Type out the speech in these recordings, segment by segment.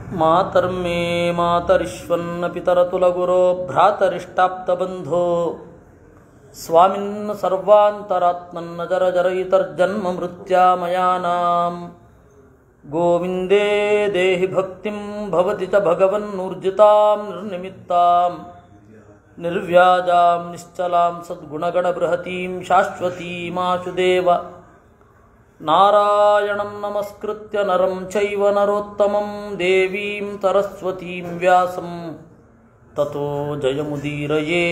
ಮಾತರ್ಮೇ ಮಾತರಿಶ್ವನ್ನ ಪಿತರತುಲಗುರೋ ಭ್ರಾತರಿಷ್ಟಾಪ್ತಬಂಧೋ ಸ್ವಾಮಿನ್ನ ಸರ್ವಾಂತರಾತ್ಮನ್ನ ಜರ ಜರಯಿತರ್ಜನ್ಮ ಮೃತ್ಯಾಮಯಾನಾಂ ಗೋವಿಂದೇ ದೇಹಿ ಭಕ್ತಿಂ ಭವತಿ ಚ ಭಗವನ್ನೂರ್ಜಿತಾಂ ನಿರ್ನಿಮಿತ್ತಾಂ ನಿರ್ವ್ಯಾಜಾಂ ನಿಶ್ಚಲಾಂ ಸದ್ಗುಣಗಣಬೃಹತೀಂ ಶಾಶ್ವತೀಮಾಶುದೇವ ನಾರಾಯಣಂ ನಮಸ್ಕೃತ್ಯ ನರಂ ಚೈವ ನರೋತ್ತಮಂ ದೇವೀಂ ಸರಸ್ವತೀಂ ವ್ಯಾಸಂ ತಥೋ ಜಯಮುದೀರಯೇ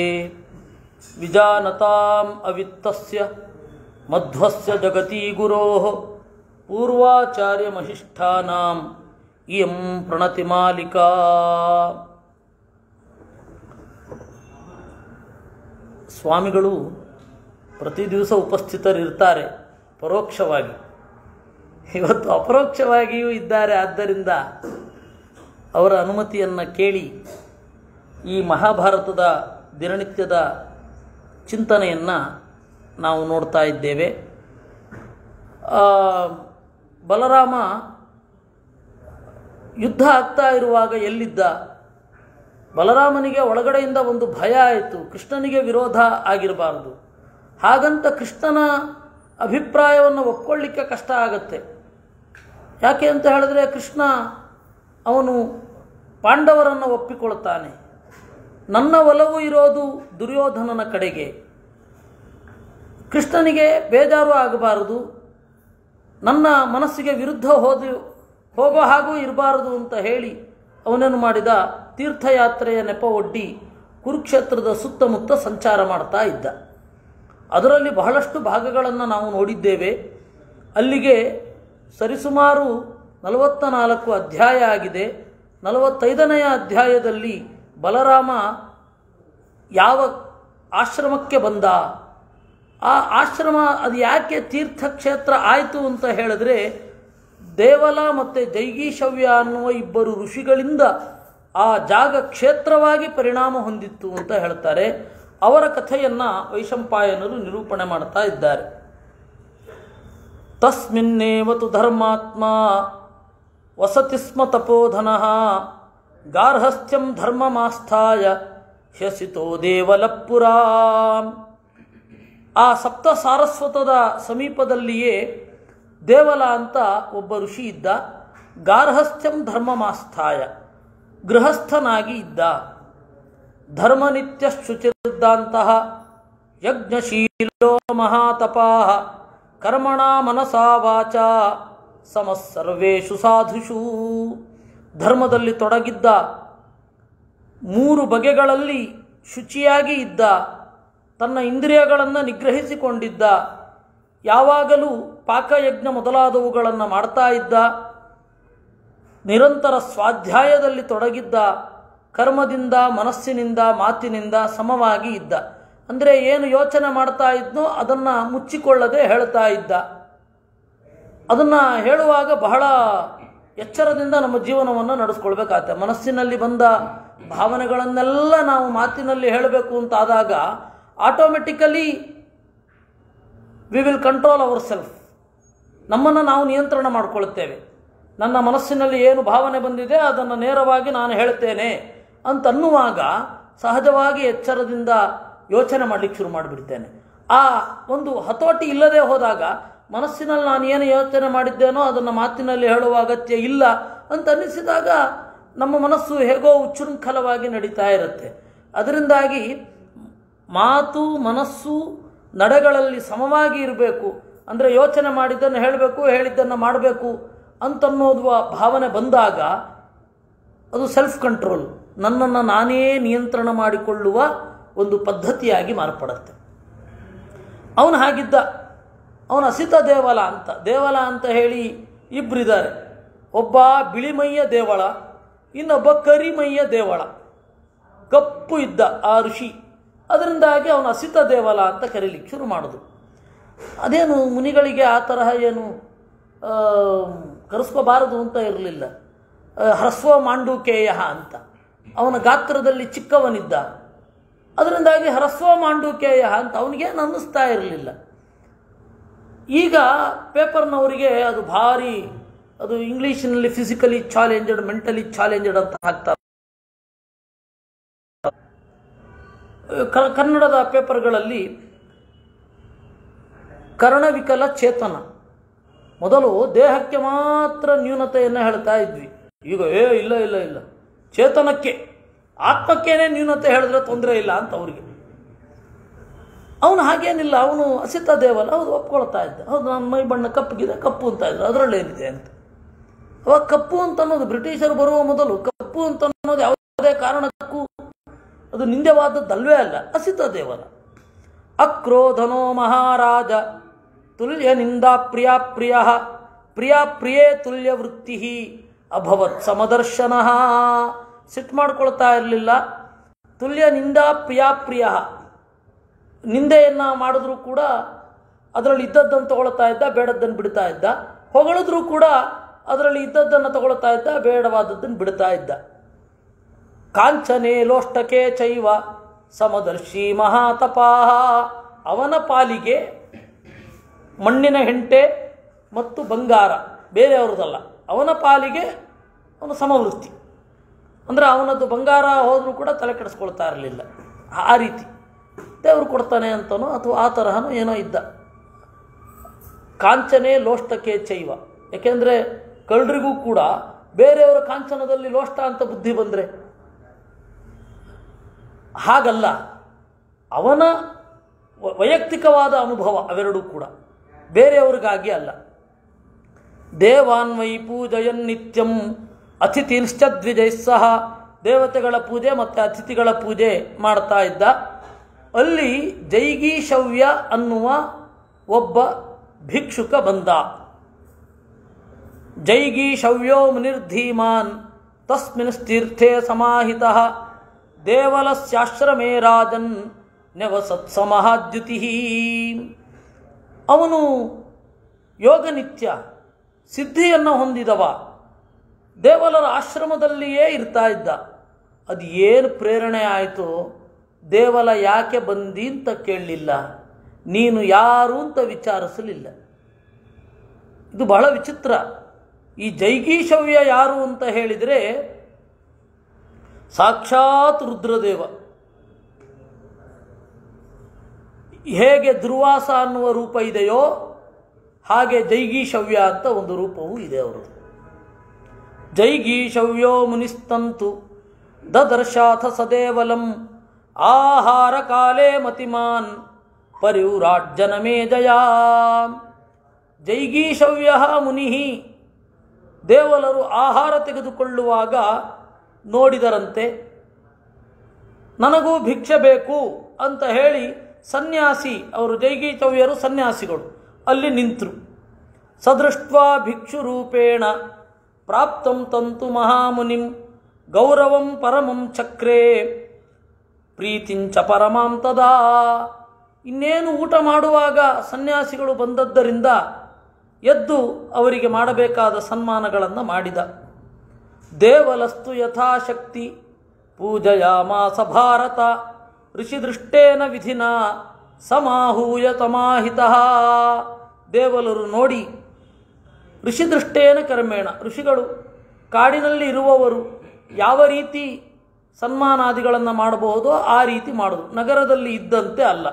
ವಿಜಾನತಾಂ ಅವಿತ್ತಸ್ಯ ಮಧ್ವಸ್ಯ ಜಗತಿ ಗುರೋಃ ಪೂರ್ವಾಚಾರ್ಯಮಹಿಷ್ಠಾನಾಂ ಇಯಂ ಪ್ರಣತಿಮಾಲಿಕಾ ಸ್ವಾಮಿಗಳು ಪ್ರತಿ ದಿವಸ ಉಪಸ್ಥಿತರಿರ್ತಾರೆ ಪರೋಕ್ಷವಾಗಿ ಇವತ್ತು ಅಪರೋಕ್ಷವಾಗಿಯೂ ಇದ್ದಾರೆ ಆದ್ದರಿಂದ ಅವರ ಅನುಮತಿಯನ್ನು ಕೇಳಿ ಈ ಮಹಾಭಾರತದ ದಿನನಿತ್ಯದ ಚಿಂತನೆಯನ್ನು ನಾವು ನೋಡ್ತಾ ಇದ್ದೇವೆ ಆ, ಬಲರಾಮ ಯುದ್ಧ ಆಗ್ತಾ ಇರುವಾಗ ಎಲ್ಲಿದ್ದ ಬಲರಾಮನಿಗೆ ಒಳಗಡೆಯಿಂದ ಒಂದು ಭಯ ಆಯಿತು ಕೃಷ್ಣನಿಗೆ ವಿರೋಧ ಆಗಿರಬಾರದು ಹಾಗಂತ ಕೃಷ್ಣನ ಅಭಿಪ್ರಾಯವನ್ನು ಒಪ್ಕೊಳ್ಳಿಕ್ಕೆ ಕಷ್ಟ ಆಗತ್ತೆ ಯಾಕೆ ಅಂತ ಹೇಳಿದ್ರೆ ಕೃಷ್ಣ ಅವನು ಪಾಂಡವರನ್ನು ಒಪ್ಪಿಕೊಳ್ತಾನೆ ನನ್ನ ಒಲವು ಇರೋದು ದುರ್ಯೋಧನನ ಕಡೆಗೆ ಕೃಷ್ಣನಿಗೆ ಬೇಜಾರು ಆಗಬಾರದು ನನ್ನ ಮನಸ್ಸಿಗೆ ವಿರುದ್ಧ ಹೋದು ಹೋಗೋ ಹಾಗೂ ಇರಬಾರದು ಅಂತ ಹೇಳಿ ಅವನೇನು ಮಾಡಿದ ತೀರ್ಥಯಾತ್ರೆಯ ನೆಪ ಒಡ್ಡಿ ಕುರುಕ್ಷೇತ್ರದ ಸುತ್ತಮುತ್ತ ಸಂಚಾರ ಮಾಡ್ತಾ ಇದ್ದ ಅದರಲ್ಲಿ ಬಹಳಷ್ಟು ಭಾಗಗಳನ್ನು ನಾವು ನೋಡಿದ್ದೇವೆ ಅಲ್ಲಿಗೆ ಸರಿಸುಮಾರು ನಲವತ್ತ ನಾಲ್ಕು ಅಧ್ಯಾಯ ಆಗಿದೆ ನಲವತ್ತೈದನೆಯ ಅಧ್ಯಾಯದಲ್ಲಿ ಬಲರಾಮ ಯಾವ ಆಶ್ರಮಕ್ಕೆ ಬಂದ ಆ ಆಶ್ರಮ ಅದು ಯಾಕೆ ತೀರ್ಥಕ್ಷೇತ್ರ ಆಯಿತು ಅಂತ ಹೇಳಿದ್ರೆ ದೇವಲ ಮತ್ತು ಜೈಗೀಶವ್ಯ ಅನ್ನುವ ಇಬ್ಬರು ಋಷಿಗಳಿಂದ ಆ ಜಾಗ ಕ್ಷೇತ್ರವಾಗಿ ಪರಿಣಾಮ ಹೊಂದಿತ್ತು ಅಂತ ಹೇಳ್ತಾರೆ ಅವರ ಕಥೆಯನ್ನು ವೈಶಂಪಾಯನರು ನಿರೂಪಣೆ ಮಾಡ್ತಾ ಇದ್ದಾರೆ ತಸ್ಮಿನ್ನೇವ ತು ಧರ್ಮಾತ್ಮ ವಸತಿ ಸ್ಮ ತಪೋಧನ ಗಾರ್ಹಸ್ಥ್ಯಂ ಧರ್ಮಮಾಸ್ಥಾಯ ಹ್ಯಸಿತೋ ದೇವಲಪುರ ಆ ಸಪ್ತ ಸಾರಸ್ವತದ ಸಮೀಪದಲ್ಲಿಯೇ ದೇವಲ ಅಂತ ಒಬ್ಬ ಋಷಿ ಇದ್ದ ಗಾರ್ಹಸ್ಥ್ಯಂ ಧರ್ಮಮಾಸ್ಥಾಯ ಗೃಹಸ್ಥನಾಗಿ ಇದ್ದ ಧರ್ಮನಿತ್ಯ ಶುಚಿರ್ದಂತಹ ಯಜ್ಞಶೀಲೋ ಮಹಾತಪಾ ಕರ್ಮಣ ಮನಸಾ ವಾಚ ಸಮಸ್ಸರ್ವೇಷು ಸಾಧುಷು ಧರ್ಮದಲ್ಲಿ ತೊಡಗಿದ್ದ ಮೂರು ಬಗೆಗಳಲ್ಲಿ ಶುಚಿಯಾಗಿ ಇದ್ದ ತನ್ನ ಇಂದ್ರಿಯಗಳನ್ನು ನಿಗ್ರಹಿಸಿಕೊಂಡಿದ್ದ ಯಾವಾಗಲೂ ಪಾಕಯಜ್ಞ ಮೊದಲಾದವುಗಳನ್ನು ಮಾಡ್ತಾ ಇದ್ದ ನಿರಂತರ ಸ್ವಾಧ್ಯಾಯದಲ್ಲಿ ತೊಡಗಿದ್ದ ಕರ್ಮದಿಂದ ಮನಸ್ಸಿನಿಂದ ಮಾತಿನಿಂದ ಸಮವಾಗಿ ಇದ್ದ ಅಂದರೆ ಏನು ಯೋಚನೆ ಮಾಡ್ತಾ ಇದ್ನೋ ಅದನ್ನು ಮುಚ್ಚಿಕೊಳ್ಳದೆ ಹೇಳ್ತಾ ಇದ್ದ ಅದನ್ನು ಹೇಳುವಾಗ ಬಹಳ ಎಚ್ಚರದಿಂದ ನಮ್ಮ ಜೀವನವನ್ನು ನಡೆಸ್ಕೊಳ್ಬೇಕಾಗತ್ತೆ ಮನಸ್ಸಿನಲ್ಲಿ ಬಂದ ಭಾವನೆಗಳನ್ನೆಲ್ಲ ನಾವು ಮಾತಿನಲ್ಲಿ ಹೇಳಬೇಕು ಅಂತಾದಾಗ automatically we will control our self ನಮ್ಮನ್ನು ನಾವು ನಿಯಂತ್ರಣ ಮಾಡಿಕೊಳ್ಳುತ್ತೇವೆ ನನ್ನ ಮನಸ್ಸಿನಲ್ಲಿ ಏನು ಭಾವನೆ ಬಂದಿದೆ ಅದನ್ನು ನೇರವಾಗಿ ನಾನು ಹೇಳ್ತೇನೆ ಅಂತನ್ನುವಾಗ ಸಹಜವಾಗಿ ಎಚ್ಚರದಿಂದ ಯೋಚನೆ ಮಾಡಲಿಕ್ಕೆ ಶುರು ಮಾಡಿಬಿಡ್ತೇನೆ ಆ ಒಂದು ಹತೋಟಿ ಇಲ್ಲದೆ ಹೋದಾಗ ಮನಸ್ಸಿನಲ್ಲಿ ನಾನು ಏನು ಯೋಚನೆ ಮಾಡಿದ್ದೇನೋ ಅದನ್ನು ಮಾತಿನಲ್ಲಿ ಹೇಳುವ ಅಗತ್ಯ ಇಲ್ಲ ಅಂತ ಅನ್ನಿಸಿದಾಗ ನಮ್ಮ ಮನಸ್ಸು ಹೇಗೋ ಉಚ್ಚೃಂಖಲವಾಗಿ ನಡೀತಾ ಇರುತ್ತೆ ಅದರಿಂದಾಗಿ ಮಾತು ಮನಸ್ಸು ನಡೆಗಳಲ್ಲಿ ಸಮವಾಗಿ ಇರಬೇಕು ಅಂದರೆ ಯೋಚನೆ ಮಾಡಿದ್ದನ್ನು ಹೇಳಬೇಕು ಹೇಳಿದ್ದನ್ನು ಮಾಡಬೇಕು ಅಂತನ್ನೋದುವ ಭಾವನೆ ಬಂದಾಗ ಅದು ಸೆಲ್ಫ್ ಕಂಟ್ರೋಲ್ ನನ್ನನ್ನು ನಾನೇ ನಿಯಂತ್ರಣ ಮಾಡಿಕೊಳ್ಳುವ ಒಂದು ಪದ್ಧತಿಯಾಗಿ ಮಾರ್ಪಡುತ್ತೆ ಅವನು ಹಾಗಿದ್ದ ಅವನು ಅಸಿತ ದೇವಲ ಅಂತ ದೇವಲ ಅಂತ ಹೇಳಿ ಇಬ್ಬರಿದ್ದಾರೆ ಒಬ್ಬ ಬಿಳಿಮೈಯ ದೇವಳ ಇನ್ನೊಬ್ಬ ಕರಿಮೈಯ ದೇವಳ ಕಪ್ಪು ಇದ್ದ ಆ ಋಷಿ ಅದರಿಂದಾಗಿ ಅವನು ಅಸಿತ ದೇವಲ ಅಂತ ಕರೀಲಿಕ್ಕೆ ಶುರು ಮಾಡೋದು ಅದೇನು ಮುನಿಗಳಿಗೆ ಆ ತರಹ ಏನು ಆ, ಕರೆಸ್ಕೋಬಾರದು ಅಂತ ಇರಲಿಲ್ಲ ಹ್ರಸ್ವ ಮಾಂಡೂಕೇಯ ಅಂತ ಅವನ ಗಾತ್ರದಲ್ಲಿ ಚಿಕ್ಕವನಿದ್ದ ಅದರಿಂದಾಗಿ ಹ್ರಸ್ವ ಮಾಂಡೂಕೇಯ ಅಂತ ಅವನಿಗೇನು ಅನ್ನಿಸ್ತಾ ಇರಲಿಲ್ಲ ಈಗ ಪೇಪರ್ನವರಿಗೆ ಅದು ಭಾರಿ ಅದು ಇಂಗ್ಲೀಷಿನಲ್ಲಿ ಫಿಸಿಕಲಿ ಚಾಲೆಂಜಡ್ ಮೆಂಟಲಿ ಚಾಲೆಂಜಡ್ ಅಂತ ಹಾಕ್ತಾರೆ ಕ- ಕನ್ನಡದ ಪೇಪರ್ಗಳಲ್ಲಿ ಕರ್ಣವಿಕಲ ಚೇತನ ಮೊದಲು ದೇಹಕ್ಕೆ ಮಾತ್ರ ನ್ಯೂನತೆಯನ್ನು ಹೇಳ್ತಾ ಇದ್ವಿ ಈಗ ಏ ಇಲ್ಲ ಇಲ್ಲ ಇಲ್ಲ ಚೇತನಕ್ಕೆ ಆತ್ಮಕ್ಕೇನೆ ನ್ಯೂನತೆ ಹೇಳಿದ್ರೆ ತೊಂದರೆ ಇಲ್ಲ ಅಂತ ಅವ್ರಿಗೆ ಅವನು ಹಾಗೇನಿಲ್ಲ ಅವನು ಅಸಿತ ದೇವಲ್ಲ ಹೌದು ಒಪ್ಕೊಳ್ತಾ ಇದ್ದ ಹೌದು ನನ್ನ ಮೈ ಬಣ್ಣ ಕಪ್ಪಗಿದೆ ಕಪ್ಪು ಅಂತ ಇದ್ರು ಅದರಲ್ಲೇನಿದೆ ಅಂತ ಅವಾಗ ಕಪ್ಪು ಅಂತ ಅನ್ನೋದು ಬ್ರಿಟಿಷರು ಬರುವ ಮೊದಲು ಕಪ್ಪು ಅಂತ ಅನ್ನೋದು ಯಾವುದೇ ಕಾರಣಕ್ಕೂ ಅದು ನಿಂದ್ಯವಾದದ್ದಲ್ವೇ ಅಲ್ಲ ಅಸಿತ ದೇವರ ಅಕ್ರೋಧನೋ ಮಹಾರಾಜ ತುಲ್ಯ ನಿಂದಾ ಪ್ರಿಯ ಪ್ರಿಯ ಪ್ರಿಯ ಪ್ರಿಯೇ ತುಲ್ಯ ವೃತ್ತಿ ಅಭವತ್ ಸಮದರ್ಶನ ಸಿಟ್ಟು ಮಾಡ್ಕೊಳ್ತಾ ಇರಲಿಲ್ಲ ತುಲ್ಯ ನಿಂದಾ ಪ್ರಿಯ ಪ್ರಿಯ ನಿಂದೆಯನ್ನು ಮಾಡಿದ್ರೂ ಕೂಡ ಅದರಲ್ಲಿ ಇದ್ದದ್ದನ್ನು ತಗೊಳ್ತಾ ಇದ್ದ ಬೇಡದ್ದನ್ನು ಬಿಡ್ತಾ ಇದ್ದ ಹೊಗಳಿದ್ರೂ ಕೂಡ ಅದರಲ್ಲಿ ಇದ್ದದ್ದನ್ನು ತಗೊಳ್ತಾ ಇದ್ದ ಬೇಡವಾದದ್ದನ್ನು ಬಿಡ್ತಾ ಇದ್ದ ಕಾಂಚನೆ ಲೋಷ್ಟಕೆ ಚೈವ ಸಮದರ್ಶಿ ಮಹಾತಪಾಹ ಅವನ ಪಾಲಿಗೆ ಮಣ್ಣಿನ ಹೆಂಟೆ ಮತ್ತು ಬಂಗಾರ ಬೇರೆಯವ್ರದಲ್ಲ ಅವನ ಪಾಲಿಗೆ ಅವನ ಸಮವೃತ್ತಿ ಅಂದರೆ ಅವನದ್ದು ಬಂಗಾರ ಹೋದರೂ ಕೂಡ ತಲೆ ಕೆಡಿಸ್ಕೊಳ್ತಾ ಇರಲಿಲ್ಲ ಆ ರೀತಿ ದೇವರು ಕೊಡ್ತಾನೆ ಅಂತನೋ ಅಥವಾ ಆ ತರಹನೋ ಏನೋ ಇದ್ದ ಕಾಂಚನೆ ಲೋಷ್ಟಕ್ಕೆ ಚೈವ ಯಾಕೆಂದರೆ ಕಳ್ಳರಿಗೂ ಕೂಡ ಬೇರೆಯವರ ಕಾಂಚನದಲ್ಲಿ ಲೋಷ್ಟ ಅಂತ ಬುದ್ಧಿ ಬಂದರೆ ಹಾಗಲ್ಲ ಅವನ ವ- ವೈಯಕ್ತಿಕವಾದ ಅನುಭವ ಅವೆರಡೂ ಕೂಡ ಬೇರೆಯವರಿಗಾಗಿ ಅಲ್ಲ ದೇವಾನ್ ವೈ ಪೂಜಯನ್ ನಿತ್ಯಂ ಅತಿಥಿಂಶ್ಚ ದ್ವಿಜೈ ಸಹ ದೇವತೆಗಳ ಪೂಜೆ ಮತ್ತು ಅತಿಥಿಗಳ ಪೂಜೆ ಮಾಡ್ತಾ ಇದ್ದ ಅಲ್ಲಿ ಜೈಗೀಶವ್ಯ ಅನ್ನುವ ಒಬ್ಬ ಭಿಕ್ಷುಕ ಬಂದ ಜೈಗೀಶವ್ಯೋ ಮುನಿರ್ಧೀಮಾನ್ ತಸ್ಮಿನ್ ತೀರ್ಥೆ ಸಮಾಹಿತ ದೇವಲಸ್ಯಾಶ್ರಮೇ ರಾಜನ್ ನೆವಸತ್ ಸಮಹಾದ್ಯುತಿ ಅವನು ಯೋಗನಿತ್ಯ ಸಿದ್ಧಿಯನ್ನು ಹೊಂದಿದವ ದೇವಲರ ಆಶ್ರಮದಲ್ಲಿಯೇ ಇರ್ತಾ ಇದ್ದ ಅದು ಏನು ಪ್ರೇರಣೆ ಆಯಿತು ದೇವಲ ಯಾಕೆ ಬಂದಿ ಅಂತ ಕೇಳಲಿಲ್ಲ ನೀನು ಯಾರು ಅಂತ ವಿಚಾರಿಸಲಿಲ್ಲ ಇದು ಬಹಳ ವಿಚಿತ್ರ ಈ ಜೈಗೀಶವ್ಯ ಯಾರು ಅಂತ ಹೇಳಿದರೆ ಸಾಕ್ಷಾತ್ ರುದ್ರದೇವ ಹೇಗೆ ದುರ್ವಾಸ ಅನ್ನುವ ರೂಪ ಇದೆಯೋ ಹಾಗೆ ಜೈಗೀಶವ್ಯ ಅಂತ ಒಂದು ರೂಪವೂ ಇದೆ ಅವರದು ಜೈಗೀಶವ್ಯೋ ಮುನಿಸ್ತಂತು ದದರ್ಶಾಥ ಸದೇವಲಂ ಆಹಾರ ಕಾಲೇ ಮತಿಮಾನ್ ಪರಿವ್ರಾಜ್ಜನಮೇ ಜಯ ಜೈಗೀಶವ್ಯ ಮುನಿ ದೇವಲರು ಆಹಾರ ತೆಗೆದುಕೊಳ್ಳುವಾಗ ನೋಡಿದರಂತೆ ನನಗೂ ಭಿಕ್ಷೆ ಬೇಕು ಅಂತ ಹೇಳಿ ಸನ್ಯಾಸಿ ಅವರು ಜೈಗೀಚವ್ಯರು ಸನ್ಯಾಸಿಗಳು ಅಲ್ಲಿ ನಿಂತರು ಸದೃಷ್ಟ್ವಾ ಭಿಕ್ಷು ರೂಪೇಣ ಪ್ರಾಪ್ತಂ ತಂತು ಮಹಾಮುನಿಂ ಗೌರವಂ ಪರಮಂ ಚಕ್ರೇ ಪ್ರೀತಿಂಚ ಪರಮಾಂ ತದಾ ಇನ್ನೇನು ಊಟ ಮಾಡುವಾಗ ಸನ್ಯಾಸಿಗಳು ಬಂದದ್ದರಿಂದ ಎದ್ದು ಅವರಿಗೆ ಮಾಡಬೇಕಾದ ಸನ್ಮಾನಗಳನ್ನು ಮಾಡಿದ ದೇವಲಸ್ತು ಯಥಾಶಕ್ತಿ ಪೂಜಯಾಮಾಸ ಭಾರತ ಋಷಿದೃಷ್ಟೇನ ವಿಧಿನ ಸಮಾಹೂಯ ತಮಾಹಿತ ದೇವಲರು ನೋಡಿ ಋಷಿದೃಷ್ಟೇನ ಕರ್ಮೇಣ ಋಷಿಗಳು ಕಾಡಿನಲ್ಲಿ ಇರುವವರು ಯಾವ ರೀತಿ ಸನ್ಮಾನಾದಿಗಳನ್ನು ಮಾಡಬಹುದೋ ಆ ರೀತಿ ಮಾಡೋದು ನಗರದಲ್ಲಿ ಇದ್ದಂತೆ ಅಲ್ಲ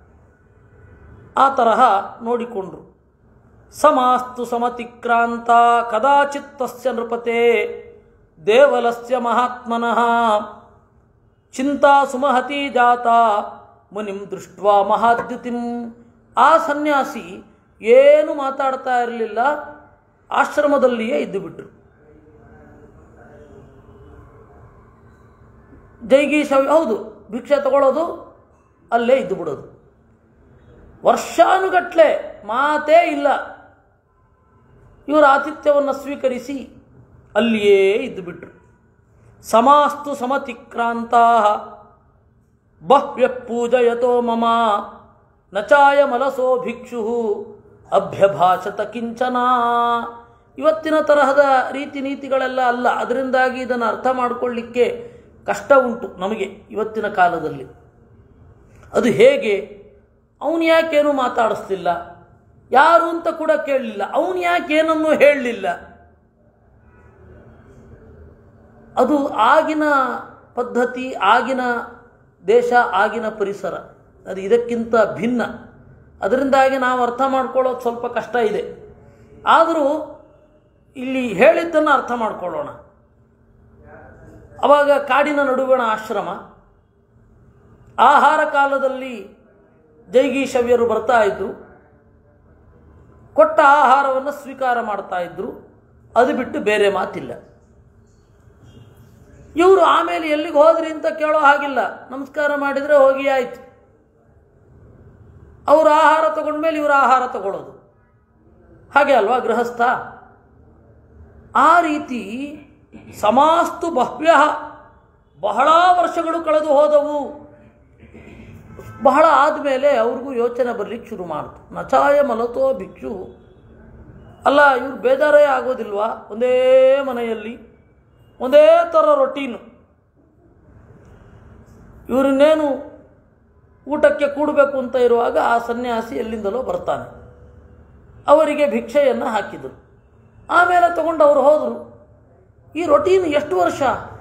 ಆ ತರಹ ನೋಡಿಕೊಂಡ್ರು ಸಮಾಸ್ತು ಸಮತಿಕ್ರಾಂತ ಕದಾಚಿತ್ ತಸ್ಯ ನೃಪತೆ ದೇವಲಸ್ಯ ಮಹಾತ್ಮನಃ ಚಿಂತಾ ಸುಮಹತಿ ಜಾತ ಮುನಿಂ ದೃಷ್ಟ್ವಾ ಮಹಾದ್ಯುತಿಂ ಆ ಸನ್ಯಾಸಿ ಏನು ಮಾತಾಡ್ತಾ ಇರಲಿಲ್ಲ ಆಶ್ರಮದಲ್ಲಿಯೇ ಇದ್ದು ಬಿಟ್ರು ಜೈಗೀಶ ಹೌದು ಭಿಕ್ಷೆ ತಗೊಳ್ಳೋದು ಅಲ್ಲೇ ಇದ್ದು ಬಿಡೋದು ವರ್ಷಾನುಗಟ್ಲೆ ಮಾತೇ ಇಲ್ಲ ಇವರ ಆತಿಥ್ಯವನ್ನು ಸ್ವೀಕರಿಸಿ ಅಲ್ಲಿಯೇ ಇದ್ದು ಬಿಟ್ರು ಸಮಾಸ್ತು ಸಮತಿಕ್ರಾಂತಾ ಬಹ್ವ್ಯ ಪೂಜಯತೋ ಮಮ ನಚಾಯ ಮಲಸೋ ಭಿಕ್ಷು ಅಭ್ಯಭಾಷತ ಕಿಂಚನ ಇವತ್ತಿನ ತರಹದ ರೀತಿ ನೀತಿಗಳೆಲ್ಲ ಅಲ್ಲ ಅದರಿಂದಾಗಿ ಇದನ್ನು ಅರ್ಥ ಮಾಡಿಕೊಳ್ಳಿಕ್ಕೆ ಕಷ್ಟ ಉಂಟು ನಮಗೆ ಇವತ್ತಿನ ಕಾಲದಲ್ಲಿ ಅದು ಹೇಗೆ ಅವನು ಯಾಕೇನು ಮಾತಾಡಿಸ್ಲಿಲ್ಲ ಯಾರು ಅಂತ ಕೂಡ ಕೇಳಲಿಲ್ಲ ಅವನು ಯಾಕೇನನ್ನು ಹೇಳಲಿಲ್ಲ ಅದು ಆಗಿನ ಪದ್ಧತಿ ಆಗಿನ ದೇಶ ಆಗಿನ ಪರಿಸರ ಅದು ಇದಕ್ಕಿಂತ ಭಿನ್ನ ಅದರಿಂದಾಗಿ ನಾವು ಅರ್ಥ ಮಾಡ್ಕೊಳ್ಳೋದು ಸ್ವಲ್ಪ ಕಷ್ಟ ಇದೆ ಆದರೂ ಇಲ್ಲಿ ಹೇಳಿದ್ದನ್ನು ಅರ್ಥ ಮಾಡ್ಕೊಳ್ಳೋಣ ಅವಾಗ ಕಾಡಿನ ನಡುವಣ ಆಶ್ರಮ ಆಹಾರ ಕಾಲದಲ್ಲಿ ಜೈಗೀಶವ್ಯರು ಬರ್ತಾ ಇದ್ರು ಕೊಟ್ಟ ಆಹಾರವನ್ನು ಸ್ವೀಕಾರ ಮಾಡ್ತಾ ಇದ್ರು ಅದು ಬಿಟ್ಟು ಬೇರೆ ಮಾತಿಲ್ಲ ಇವರು ಆಮೇಲೆ ಎಲ್ಲಿಗೆ ಹೋದ್ರಿ ಅಂತ ಕೇಳೋ ಹಾಗಿಲ್ಲ ನಮಸ್ಕಾರ ಮಾಡಿದರೆ ಹೋಗಿ ಆಯ್ತು ಅವರು ಆಹಾರ ತಗೊಂಡ್ಮೇಲೆ ಇವರು ಆಹಾರ ತಗೊಳ್ಳೋದು ಹಾಗೆ ಅಲ್ವಾ ಗೃಹಸ್ಥ ಆ ರೀತಿ ಸಮಾಸ್ತು ಬಹ್ವ್ಯ ಬಹಳ ವರ್ಷಗಳು ಕಳೆದು ಹೋದವು ಬಹಳ ಆದಮೇಲೆ ಅವ್ರಿಗೂ ಯೋಚನೆ ಬರಲಿಕ್ಕೆ ಶುರು ಮಾಡ್ತು ನಚಾಯ ಮಲತೋ ಭಿಕ್ಷು ಅಲ್ಲ ಇವ್ರು ಬೇಜಾರೇ ಆಗೋದಿಲ್ವಾ ಒಂದೇ ಮನೆಯಲ್ಲಿ ಒಂದೇ ಥರ ರೊಟೀನು ಇವರನ್ನೇನು ಊಟಕ್ಕೆ ಕೂಡಬೇಕು ಅಂತ ಇರುವಾಗ ಆ ಸನ್ಯಾಸಿ ಎಲ್ಲಿಂದಲೋ ಬರ್ತಾನೆ ಅವರಿಗೆ ಭಿಕ್ಷೆಯನ್ನು ಹಾಕಿದರು ಆಮೇಲೆ ತಗೊಂಡು ಅವರು ಹೋದರು ಈ ರೊಟೀನ್ ಎಷ್ಟು ವರ್ಷ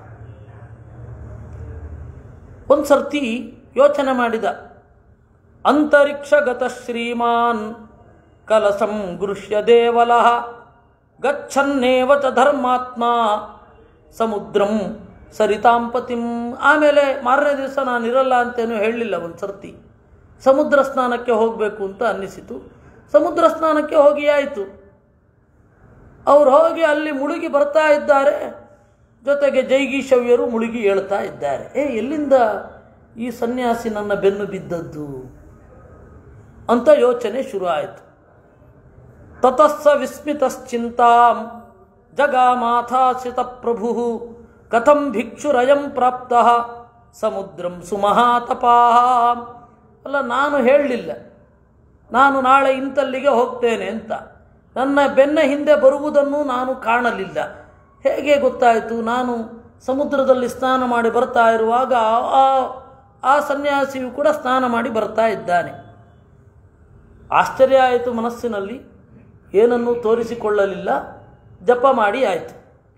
ಒಂದು ಸರ್ತಿ ಯೋಚನೆ ಮಾಡಿದ ಅಂತರಿಕ್ಷಗತ ಶ್ರೀಮಾನ್ ಕಲಸಂ ಗೃಹ್ಯ ದೇವಲಃ ಗಚ್ಚನ್ನೇವ ಚ ಧರ್ಮಾತ್ಮ ಸಮುದ್ರಂ ಸರಿತಾಂಪತಿಂ ಆಮೇಲೆ ಮಾರನೇ ದಿವಸ ನಾನು ಇರಲ್ಲ ಅಂತೇನು ಹೇಳಲಿಲ್ಲ ಒಂದು ಸರ್ತಿ ಸಮುದ್ರ ಸ್ನಾನಕ್ಕೆ ಹೋಗಬೇಕು ಅಂತ ಅನ್ನಿಸಿತು ಸಮುದ್ರ ಸ್ನಾನಕ್ಕೆ ಹೋಗಿ ಆಯಿತು ಅವ್ರು ಹೋಗಿ ಅಲ್ಲಿ ಮುಳುಗಿ ಬರ್ತಾ ಇದ್ದಾರೆ ಜೊತೆಗೆ ಜೈಗೀಶವ್ಯರು ಮುಳುಗಿ ಹೇಳ್ತಾ ಇದ್ದಾರೆ ಏ ಎಲ್ಲಿಂದ ಈ ಸನ್ಯಾಸಿ ನನ್ನ ಬೆನ್ನು ಬಿದ್ದದ್ದು ಅಂತ ಯೋಚನೆ ಶುರು ಆಯಿತು ತತಸ್ಸ ವಿಸ್ಮಿತಶ್ಚಿಂತಾಂ ಜಗಾಮಾಥಾಸಿತ ಪ್ರಭು ಕಥಂ ಭಿಕ್ಷುರಯಂ ಪ್ರಾಪ್ತ ಸಮುದ್ರಂ ಸುಮಹಾತಪಾ ಅಲ್ಲ ನಾನು ಹೇಳಲಿಲ್ಲ ನಾನು ನಾಳೆ ಇಂತಲ್ಲಿಗೆ ಹೋಗ್ತೇನೆ ಅಂತ ನನ್ನ ಬೆನ್ನ ಹಿಂದೆ ಬರುವುದನ್ನು ನಾನು ಕಾಣಲಿಲ್ಲ ಹೇಗೆ ಗೊತ್ತಾಯಿತು ನಾನು ಸಮುದ್ರದಲ್ಲಿ ಸ್ನಾನ ಮಾಡಿ ಬರ್ತಾ ಇರುವಾಗ ಆ ಆ ಸನ್ಯಾಸಿಯು ಕೂಡ ಸ್ನಾನ ಮಾಡಿ ಬರ್ತಾ ಇದ್ದಾನೆ ಆಶ್ಚರ್ಯ ಆಯಿತು ಮನಸ್ಸಿನಲ್ಲಿ ಏನನ್ನೂ ತೋರಿಸಿಕೊಳ್ಳಲಿಲ್ಲ ಜಪ ಮಾಡಿ ಆಯಿತು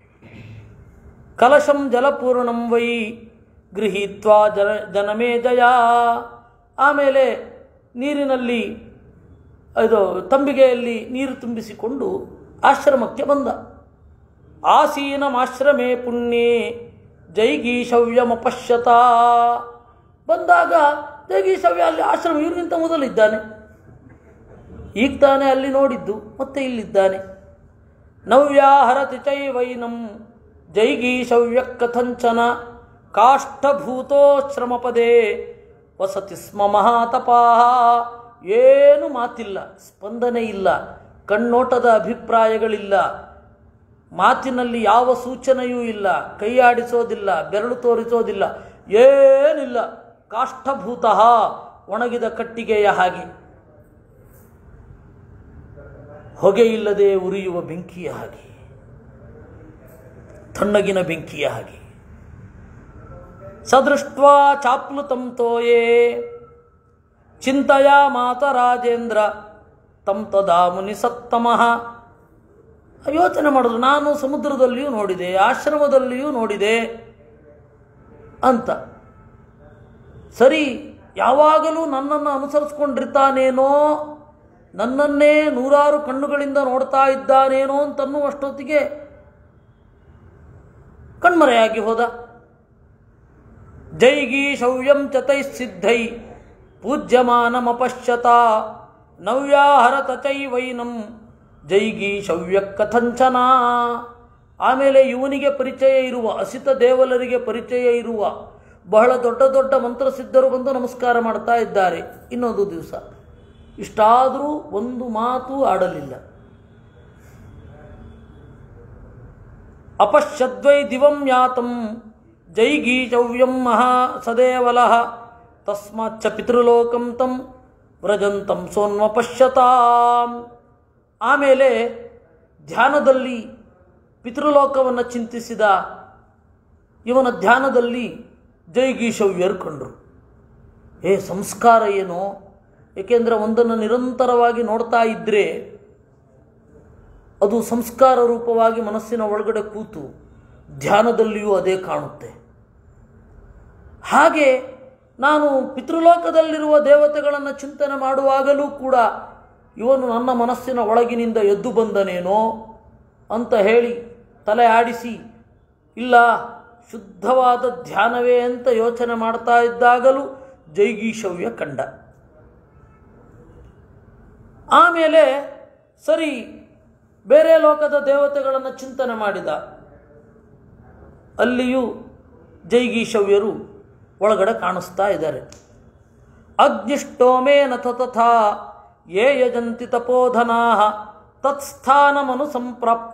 ಕಲಶಂ ಜಲಪೂರ್ಣಂ ವೈ ಗೃಹೀತ್ವಾ ಜನ ಜನಮೇ ಜಯ ಆಮೇಲೆ ನೀರಿನಲ್ಲಿ ಇದು ತಂಬಿಗೆಯಲ್ಲಿ ನೀರು ತುಂಬಿಸಿಕೊಂಡು ಆಶ್ರಮಕ್ಕೆ ಬಂದ ಆಸೀನಮಾಶ್ರಮೇ ಪುಣ್ಯೇ ಜೈಗೀಶವ್ಯಮಪಶ್ಯತ ಬಂದಾಗ ಜೈಗೀಶವ್ಯ ಅಲ್ಲಿ ಆಶ್ರಮ ಇವ್ರಿಗಿಂತ ಮೊದಲಿದ್ದಾನೆ ಈಗ ತಾನೇ ಅಲ್ಲಿ ನೋಡಿದ್ದು ಮತ್ತೆ ಇಲ್ಲಿದ್ದಾನೆ ನವ್ಯಾಹರತಿ ಚೈವೈನಂ ಜೈಗೀಶವ್ಯ ಕಥಂಚನ ಕಾಷ್ಠಭೂತೋ ಶ್ರಮಪದೇ ವಸತಿ ಸ್ಮ ಮಹಾತಪಾ ಏನು ಮಾತಿಲ್ಲ ಸ್ಪಂದನೆ ಇಲ್ಲ ಕಣ್ಣೋಟದ ಅಭಿಪ್ರಾಯಗಳಿಲ್ಲ ಮಾತಿನಲ್ಲಿ ಯಾವ ಸೂಚನೆಯೂ ಇಲ್ಲ ಕೈಯಾಡಿಸೋದಿಲ್ಲ ಬೆರಳು ತೋರಿಸೋದಿಲ್ಲ ಏನಿಲ್ಲ ಕಾಷ್ಠಭೂತ ಒಣಗಿದ ಕಟ್ಟಿಗೆಯ ಹಾಗೆ ಹೊಗೆಯಿಲ್ಲದೆ ಉರಿಯುವ ಬೆಂಕಿಯ ಹಾಗೆ ತಣ್ಣಗಿನ ಬೆಂಕಿಯ ಹಾಗೆ ಸದೃಷ್ಟ್ವಾ ಚಾಪ್ಲುತಂ ತೋಯೇ ಚಿಂತೆಯ ಮಾತ ರಾಜೇಂದ್ರ ತಂ ತದಾ ಮುನಿ ಸತ್ತಮಃ ಯೋಚನೆ ಮಾಡಿದ್ರು ನಾನು ಸಮುದ್ರದಲ್ಲಿಯೂ ನೋಡಿದೆ ಆಶ್ರಮದಲ್ಲಿಯೂ ನೋಡಿದೆ ಅಂತ ಸರಿ ಯಾವಾಗಲೂ ನನ್ನನ್ನು ಅನುಸರಿಸ್ಕೊಂಡಿರ್ತಾನೇನೋ ನನ್ನನ್ನೇ ನೂರಾರು ಕಣ್ಣುಗಳಿಂದ ನೋಡ್ತಾ ಇದ್ದಾನೇನೋ ಅಂತನ್ನುವಷ್ಟೊತ್ತಿಗೆ ಕಣ್ಮರೆಯಾಗಿ ಹೋದ ಜೈಗೀ ಶೌರ್ಯಂ ಚತೈ ಸಿದ್ಧೈ ಪೂಜ್ಯಮಾನಮಪಶ್ಯತ ನವ್ಯಾಹರತ ಚೈವೈನಂ ಜೈಗೀ ಶೌರ್ಯ ಕಥಂಚನ ಆಮೇಲೆ ಇವನಿಗೆ ಪರಿಚಯ ಇರುವ ಅಸಿತ ದೇವಲರಿಗೆ ಪರಿಚಯ ಇರುವ ಬಹಳ ದೊಡ್ಡ ದೊಡ್ಡ ಮಂತ್ರಸಿದ್ಧರು ಬಂದು ನಮಸ್ಕಾರ ಮಾಡ್ತಾ ಇದ್ದಾರೆ ಇನ್ನೊಂದು ದಿವಸ ಇಷ್ಟಾದರೂ ಒಂದು ಮಾತು ಆಡಲಿಲ್ಲ ಅಪಶ್ಯದ್ವೈ ದಿವಂ ಯಾತಂ ಜೈಗೀಚವ್ಯಂ ಮಹಾ ಸದೇವಲಃ ತಸ್ಮಾಚ್ಚ ಪಿತೃಲೋಕಂ ತಂ ವ್ರಜಂತಂ ಸೋನ್ವಪಶ್ಯತಾಂ ಆಮೇಲೆ ಧ್ಯಾನದಲ್ಲಿ ಪಿತೃಲೋಕವನ್ನು ಚಿಂತಿಸಿದ ಇವನ ಧ್ಯಾನದಲ್ಲಿ ಜೈಗೀಶವ್ಯರು ಕಂಡರು ಏ ಸಂಸ್ಕಾರ ಏನೋ ಏಕೆಂದರೆ ಒಂದನ್ನು ನಿರಂತರವಾಗಿ ನೋಡ್ತಾ ಇದ್ದರೆ ಅದು ಸಂಸ್ಕಾರ ರೂಪವಾಗಿ ಮನಸ್ಸಿನ ಒಳಗಡೆ ಕೂತು ಧ್ಯಾನದಲ್ಲಿಯೂ ಅದೇ ಕಾಣುತ್ತೆ ಹಾಗೆ ನಾನು ಪಿತೃಲೋಕದಲ್ಲಿರುವ ದೇವತೆಗಳನ್ನು ಚಿಂತನೆ ಮಾಡುವಾಗಲೂ ಕೂಡ ಇವನು ನನ್ನ ಮನಸ್ಸಿನ ಒಳಗಿನಿಂದ ಎದ್ದು ಬಂದನೇನೋ ಅಂತ ಹೇಳಿ ತಲೆ ಆಡಿಸಿ ಇಲ್ಲ ಶುದ್ಧವಾದ ಧ್ಯಾನವೇ ಅಂತ ಯೋಚನೆ ಮಾಡ್ತಾ ಇದ್ದಾಗಲೂ ಜೈಗೀಶವ್ಯ ಕಂಡ ಆಮೇಲೆ ಸರಿ ಬೇರೆ ಲೋಕದ ದೇವತೆಗಳನ್ನು ಚಿಂತನೆ ಮಾಡಿದ ಅಲ್ಲಿಯೂ ಜೈಗೀಶವ್ಯರು ಒಳಗಡೆ ಕಾಣಿಸ್ತಾ ಇದ್ದಾರೆ ಅಗ್ನಿಷ್ಟೋಮೇನ ತಥಾ ಯೇ ಯಜಂತಿ ತಪೋಧನಾ ತತ್ಸ್ಥಾನಮನು ಸಂಪ್ರಾಪ್ತ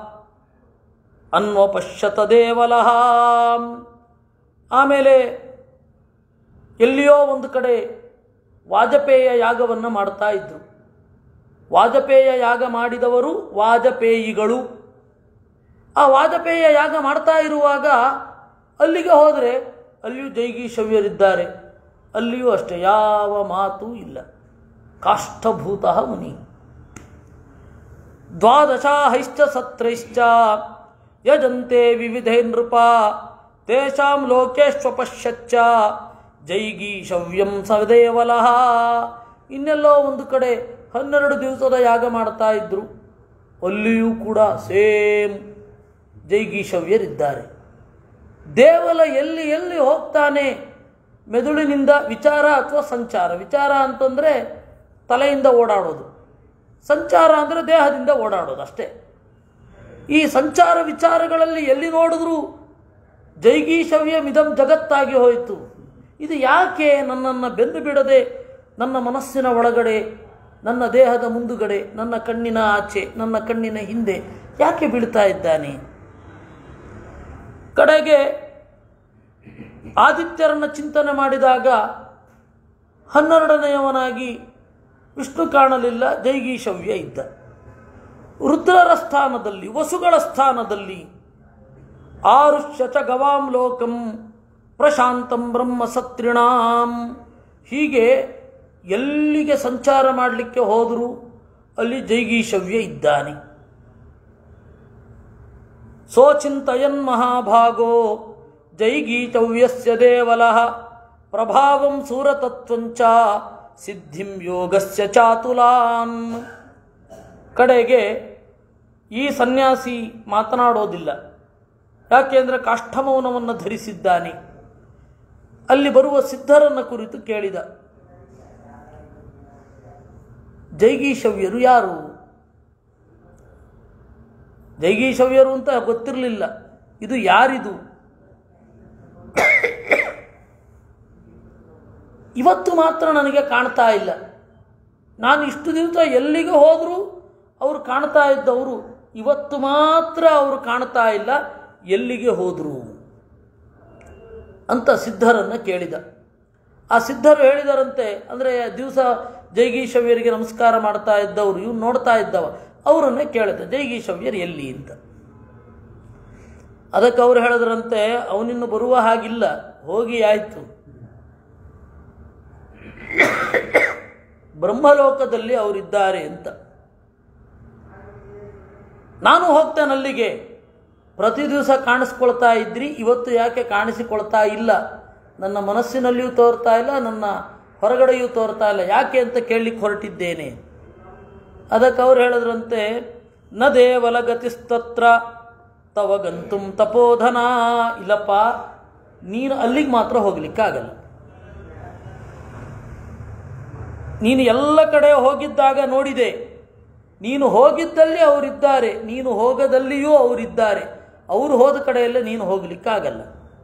ಅನ್ವಪಶ್ಯತ ದೇವಲಃ ಆಮೇಲೆ ಎಲ್ಲಿಯೋ ಒಂದು ಕಡೆ ವಾಜಪೇಯ ಯಾಗವನ್ನು ಮಾಡ್ತಾ ಇದ್ರು ವಾಜಪೇಯ ಯಾಗ ಮಾಡಿದವರು ವಾಜಪೇಯಿಗಳು ಆ ವಾಜಪೇಯ ಯಾಗ ಮಾಡ್ತಾ ಇರುವಾಗ ಅಲ್ಲಿಗೆ ಹೋದರೆ ಅಲ್ಲಿಯೂ ಜೈಗೀಶವ್ಯರಿದ್ದಾರೆ ಅಲ್ಲಿಯೂ ಅಷ್ಟೇ ಯಾವ ಮಾತು ಇಲ್ಲ ಕಾಷ್ಠಭೂತ ಮುನಿ ದ್ವಾದಶಾಹೈಶ್ಚ ಸತ್ರೈಶ್ಚ ಯಜಂತೆ ವಿವಿಧೇ ನೃಪ ತೇಷಾಂ ಲೋಕೇಶ್ವಪಶ್ಯಚ್ಚ ಜೈಗೀಶವ್ಯಂ ಸದೇವಲಃ ಇನ್ನೆಲ್ಲೋ ಒಂದು ಕಡೆ ಹನ್ನೆರಡು ದಿವಸದ ಯಾಗ ಮಾಡ್ತಾ ಇದ್ರು ಅಲ್ಲಿಯೂ ಕೂಡ ಸೇಮ್ ಜೈಗೀಶವ್ಯರಿದ್ದಾರೆ ದೇವಲ ಎಲ್ಲಿ ಎಲ್ಲಿ ಹೋಗ್ತಾನೆ ಮೆದುಳಿನಿಂದ ವಿಚಾರ ಅಥವಾ ಸಂಚಾರ ವಿಚಾರ ಅಂತಂದರೆ ತಲೆಯಿಂದ ಓಡಾಡೋದು ಸಂಚಾರ ಅಂದರೆ ದೇಹದಿಂದ ಓಡಾಡೋದು ಅಷ್ಟೇ ಈ ಸಂಚಾರ ವಿಚಾರಗಳಲ್ಲಿ ಎಲ್ಲಿ ನೋಡಿದ್ರೂ ಜೈಗೀಶವ್ಯ ಮಿದಂ ಜಗತ್ತಾಗಿ ಹೋಯಿತು ಇದು ಯಾಕೆ ನನ್ನನ್ನು ಬೆನ್ನು ಬಿಡದೆ ನನ್ನ ಮನಸ್ಸಿನ ಒಳಗಡೆ ನನ್ನ ದೇಹದ ಮುಂದುಗಡೆ ನನ್ನ ಕಣ್ಣಿನ ಆಚೆ ನನ್ನ ಕಣ್ಣಿನ ಹಿಂದೆ ಯಾಕೆ ಬೀಳ್ತಾ ಇದ್ದಾನೆ ಕಡೆಗೆ ಆದಿತ್ಯರನ್ನು ಚಿಂತನೆ ಮಾಡಿದಾಗ ಹನ್ನೆರಡನೆಯವನಾಗಿ ವಿಷ್ಣು ಕಾಣಲಿಲ್ಲ ಜೈಗೀಶವ್ಯ ಇದ್ದ ರುದ್ರರ ಸ್ಥಾನದಲ್ಲಿ ವಸುಗಳ ಸ್ಥಾನದಲ್ಲಿ ಆರುಷ್ಯಚ ಗವಾಂ ಲೋಕಂ ಪ್ರಶಾಂತಂ ಬ್ರಹ್ಮ ಸತ್ರಿಣಾಂ ಹೀಗೆ ಎಲ್ಲಿಗೆ ಸಂಚಾರ ಮಾಡಲಿಕ್ಕೆ ಹೋದರೂ ಅಲ್ಲಿ ಜೈಗೀಶವ್ಯ ಇದ್ದಾನೆ ಸೋಚಿಂತಯನ್ ಮಹಾಭಾಗೋ ಜೈಗೀಚವ್ಯಸ್ಯ ದೇವಲಃ ಪ್ರಭಾವಂ ಸೂರತತ್ವಂಚ ಸಿದ್ಧಿಂ ಯೋಗಸ್ಯ ಚಾತುಲಾನ್ ಕಡೆಗೆ ಈ ಸನ್ಯಾಸಿ ಮಾತನಾಡೋದಿಲ್ಲ ಯಾಕೆಂದರೆ ಕಾಷ್ಠಮೌನವನ್ನು ಧರಿಸಿದ್ದಾನೆ ಅಲ್ಲಿ ಬರುವ ಸಿದ್ಧರನ್ನ ಕುರಿತು ಕೇಳಿದ ಜೈಗೀಶವ್ಯರು ಯಾರು ಜೈಗೀಶವ್ಯರು ಅಂತ ಗೊತ್ತಿರಲಿಲ್ಲ ಇದು ಯಾರಿದು ಇವತ್ತು ಮಾತ್ರ ನನಗೆ ಕಾಣ್ತಾ ಇಲ್ಲ ನಾನು ಇಷ್ಟು ದಿವಸ ಎಲ್ಲಿಗೆ ಹೋದರೂ ಅವರು ಕಾಣ್ತಾ ಇದ್ದವರು ಇವತ್ತು ಮಾತ್ರ ಅವರು ಕಾಣ್ತಾ ಇಲ್ಲ ಎಲ್ಲಿಗೆ ಹೋದರು ಅಂತ ಸಿದ್ಧರನ್ನು ಕೇಳಿದ ಆ ಸಿದ್ಧರು ಹೇಳಿದರಂತೆ ಅಂದರೆ ದಿವಸ ಜೈಗೀಶವ್ಯರಿಗೆ ನಮಸ್ಕಾರ ಮಾಡ್ತಾ ಇದ್ದವರು ಇವ್ನು ನೋಡ್ತಾ ಇದ್ದವ ಅವರನ್ನೇ ಕೇಳಿದ ಜೈಗೀಶವ್ಯರು ಎಲ್ಲಿ ಅಂತ ಅದಕ್ಕೆ ಅವ್ರು ಹೇಳಿದ್ರಂತೆ ಅವನಿನ್ನು ಬರುವ ಹಾಗಿಲ್ಲ ಹೋಗಿ ಆಯಿತು ಬ್ರಹ್ಮಲೋಕದಲ್ಲಿ ಅವರಿದ್ದಾರೆ ಅಂತ ನಾನು ಹೋಗ್ತೇನೆ ಅಲ್ಲಿಗೆ ಪ್ರತಿ ದಿವಸ ಕಾಣಿಸ್ಕೊಳ್ತಾ ಇದ್ರಿ ಇವತ್ತು ಯಾಕೆ ಕಾಣಿಸಿಕೊಳ್ತಾ ಇಲ್ಲ ನನ್ನ ಮನಸ್ಸಿನಲ್ಲಿಯೂ ತೋರ್ತಾ ಇಲ್ಲ ನನ್ನ ಹೊರಗಡೆಯೂ ತೋರ್ತಾ ಇಲ್ಲ ಯಾಕೆ ಅಂತ ಕೇಳಲಿಕ್ಕೆ ಹೊರಟಿದ್ದೇನೆ ಅದಕ್ಕೆ ಅವ್ರು ಹೇಳಿದ್ರಂತೆ ನ ದೇವಲ ಗತಿಸ್ತತ್ರ ತವ ಗಂತುಂ ತಪೋಧನ ಇಲ್ಲಪ್ಪ ನೀನು ಅಲ್ಲಿಗೆ ಮಾತ್ರ ಹೋಗ್ಲಿಕ್ಕಾಗಲ್ಲ ನೀನು ಎಲ್ಲ ಕಡೆ ಹೋಗಿದ್ದಾಗ ನೋಡಿದೆ ನೀನು ಹೋಗಿದ್ದಲ್ಲಿ ಅವರಿದ್ದಾರೆ ನೀನು ಹೋಗದಲ್ಲಿಯೂ ಅವರಿದ್ದಾರೆ ಅವರು ಹೋದ ಕಡೆಯಲ್ಲೇ ನೀನು ಹೋಗ್ಲಿಕ್ಕಾಗಲ್ಲ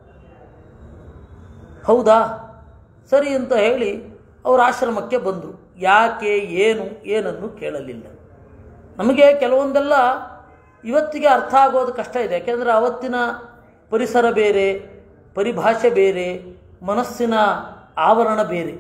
ಹೌದಾ ಸರಿ ಅಂತ ಹೇಳಿ ಅವರ ಆಶ್ರಮಕ್ಕೆ ಬಂದರು ಯಾಕೆ ಏನು ಏನನ್ನು ಕೇಳಲಿಲ್ಲ ನಮಗೆ ಕೆಲವೊಂದೆಲ್ಲ ಇವತ್ತಿಗೆ ಅರ್ಥ ಆಗೋದು ಕಷ್ಟ ಇದೆ ಯಾಕೆಂದರೆ ಅವತ್ತಿನ ಪರಿಸರ ಬೇರೆ ಪರಿಭಾಷೆ ಬೇರೆ ಮನಸ್ಸಿನ ಆವರಣ ಬೇರೆ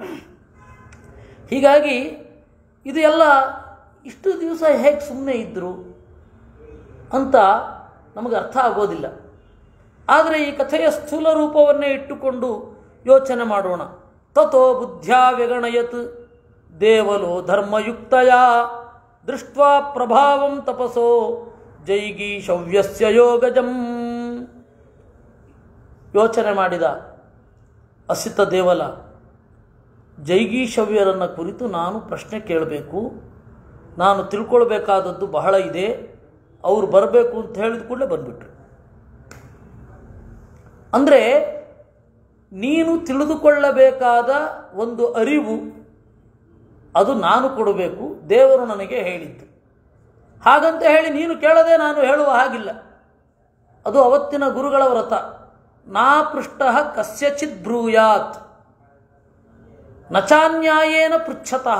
ಹೀಗಾಗಿ ಇದು ಎಲ್ಲ ಇಷ್ಟು ದಿವಸ ಹೇಗೆ ಸುಮ್ಮನೆ ಇದ್ದರು ಅಂತ ನಮಗೆ ಅರ್ಥ ಆಗೋದಿಲ್ಲ ಆದರೆ ಈ ಕಥೆಯ ಸ್ಥೂಲ ರೂಪವನ್ನೇ ಇಟ್ಟುಕೊಂಡು ಯೋಚನೆ ಮಾಡೋಣ ತಥೋ ಬುದ್ಧ್ಯಾ ವ್ಯಗಣಯತ್ ದೇವಲೋ ಧರ್ಮಯುಕ್ತಯ ದೃಷ್ಟ್ವಾ ಪ್ರಭಾವಂ ತಪಸೋ ಜೈಗೀಶವ್ಯಸ್ಯ ಯೋಗಜಂ ಯೋಚನೆ ಮಾಡಿದ ಅಸಿತ ದೇವಲ ಜೈಗೀಶವ್ಯರನ್ನು ಕುರಿತು ನಾನು ಪ್ರಶ್ನೆ ಕೇಳಬೇಕು ನಾನು ತಿಳ್ಕೊಳ್ಬೇಕಾದದ್ದು ಬಹಳ ಇದೆ ಅವ್ರು ಬರಬೇಕು ಅಂತ ಹೇಳಿದ ಕೂಡಲೇ ಬಂದ್ಬಿಟ್ರು ಅಂದರೆ ನೀನು ತಿಳಿದುಕೊಳ್ಳಬೇಕಾದ ಒಂದು ಅರಿವು ಅದು ನಾನು ಕೊಡಬೇಕು ದೇವರು ನನಗೆ ಹೇಳಿದ್ದು ಹಾಗಂತ ಹೇಳಿ ನೀನು ಕೇಳದೆ ನಾನು ಹೇಳುವ ಹಾಗಿಲ್ಲ ಅದು ಅವತ್ತಿನ ಗುರುಗಳ ವ್ರತ ನಾ ಪೃಷ್ಟ ಕಸ್ಯಚಿತ್ ಬ್ರೂಯಾತ್ ನಚಾನ್ಯಾಯೇನ ಪೃಚ್ಛತಃ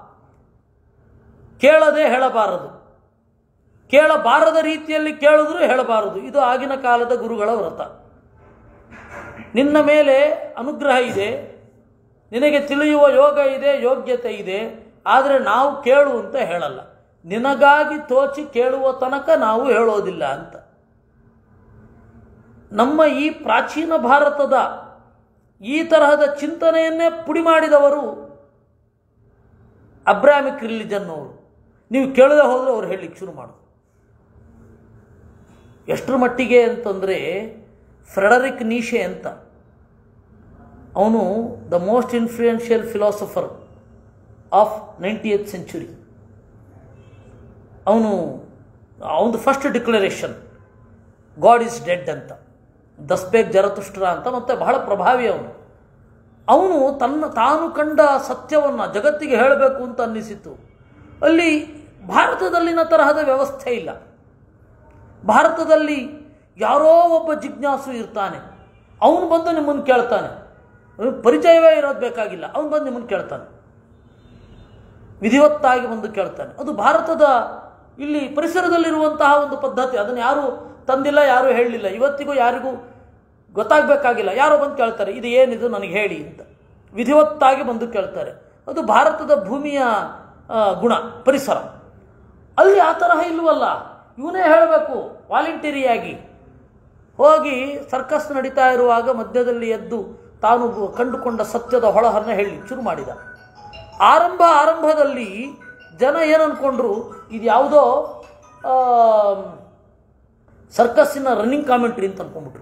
ಕೇಳದೆ ಹೇಳಬಾರದು ಕೇಳಬಾರದ ರೀತಿಯಲ್ಲಿ ಕೇಳಿದ್ರೂ ಹೇಳಬಾರದು ಇದು ಆಗಿನ ಕಾಲದ ಗುರುಗಳ ವ್ರತ ನಿನ್ನ ಮೇಲೆ ಅನುಗ್ರಹ ಇದೆ ನಿನಗೆ ತಿಳಿಯುವ ಯೋಗ ಇದೆ ಯೋಗ್ಯತೆ ಇದೆ ಆದರೆ ನಾವು ಕೇಳು ಅಂತ ಹೇಳಲ್ಲ ನಿನಗಾಗಿ ತೋಚಿ ಕೇಳುವ ತನಕ ನಾವು ಹೇಳೋದಿಲ್ಲ ಅಂತ ನಮ್ಮ ಈ ಪ್ರಾಚೀನ ಭಾರತದ ಈ ತರಹದ ಚಿಂತನೆಯನ್ನೇ ಪುಡಿ ಮಾಡಿದವರು ಅಬ್ರಾಮಿಕ್ ರಿಲಿಜನ್ ಅವರು ನೀವು ಕೇಳದೆ ಹೋದರೆ ಅವ್ರು ಹೇಳಲಿಕ್ಕೆ ಶುರು ಮಾಡೋದು ಎಷ್ಟರ ಮಟ್ಟಿಗೆ ಅಂತಂದರೆ ಫ್ರೆಡರಿಕ್ ನೀಶೆ ಅಂತ ಅವನು the most influential philosopher of nineteenth century ಅವನು ಅವನದು first declaration God is dead ಅಂತ ದಸ್ಬೇಗ್ ಜರತುಷ್ಟ್ರ ಅಂತ ಮತ್ತು ಬಹಳ ಪ್ರಭಾವಿ ಅವನು ಅವನು ತನ್ನ ತಾನು ಕಂಡ ಸತ್ಯವನ್ನು ಜಗತ್ತಿಗೆ ಹೇಳಬೇಕು ಅಂತ ಅನ್ನಿಸಿತು ಅಲ್ಲಿ ಭಾರತದಲ್ಲಿನ ತರಹದ ವ್ಯವಸ್ಥೆ ಇಲ್ಲ ಭಾರತದಲ್ಲಿ ಯಾರೋ ಒಬ್ಬ ಜಿಜ್ಞಾಸು ಇರ್ತಾನೆ ಅವನು ಬಂದು ನಿಮ್ಮನ್ನು ಕೇಳ್ತಾನೆ ಅವ್ನಿಗೆ ಪರಿಚಯವೇ ಇರೋದು ಬೇಕಾಗಿಲ್ಲ ಅವನು ಬಂದು ನಿಮ್ಮನ್ನು ಕೇಳ್ತಾನೆ ವಿಧಿವತ್ತಾಗಿ ಬಂದು ಕೇಳ್ತಾನೆ ಅದು ಭಾರತದ ಇಲ್ಲಿ ಪರಿಸರದಲ್ಲಿರುವಂತಹ ಒಂದು ಪದ್ಧತಿ ಅದನ್ನು ಯಾರು ತಂದಿಲ್ಲ ಯಾರೂ ಹೇಳಲಿಲ್ಲ ಇವತ್ತಿಗೂ ಯಾರಿಗೂ ಗೊತ್ತಾಗಬೇಕಾಗಿಲ್ಲ ಯಾರೋ ಬಂದು ಕೇಳ್ತಾರೆ ಇದು ಏನಿದು ನನಗೆ ಹೇಳಿ ಅಂತ ವಿಧಿವತ್ತಾಗಿ ಬಂದು ಕೇಳ್ತಾರೆ ಅದು ಭಾರತದ ಭೂಮಿಯ ಆ, ಗುಣ ಪರಿಸರ ಅಲ್ಲಿ ಆ ತರಹ ಇಲ್ವಲ್ಲ ಇವನೇ ಹೇಳಬೇಕು ವಾಲಂಟರಿಯಾಗಿ ಹೋಗಿ ಸರ್ಕಸ್ ನಡೀತಾ ಇರುವಾಗ ಮಧ್ಯದಲ್ಲಿ ಎದ್ದು ತಾನು ಕಂಡುಕೊಂಡ ಸತ್ಯದ ಹೊಳಹನ್ನು ಹೇಳಿ ಶುರು ಮಾಡಿದ ಆರಂಭ ಆರಂಭದಲ್ಲಿ ಜನ ಏನು ಅಂದ್ಕೊಂಡ್ರು ಇದು ಯಾವುದೋ ಆ, ಸರ್ಕಸ್ಸಿನ ರನ್ನಿಂಗ್ ಕಾಮೆಂಟ್ರಿ ಅಂತ ಅಂದ್ಕೊಂಡ್ಬಿಟ್ರು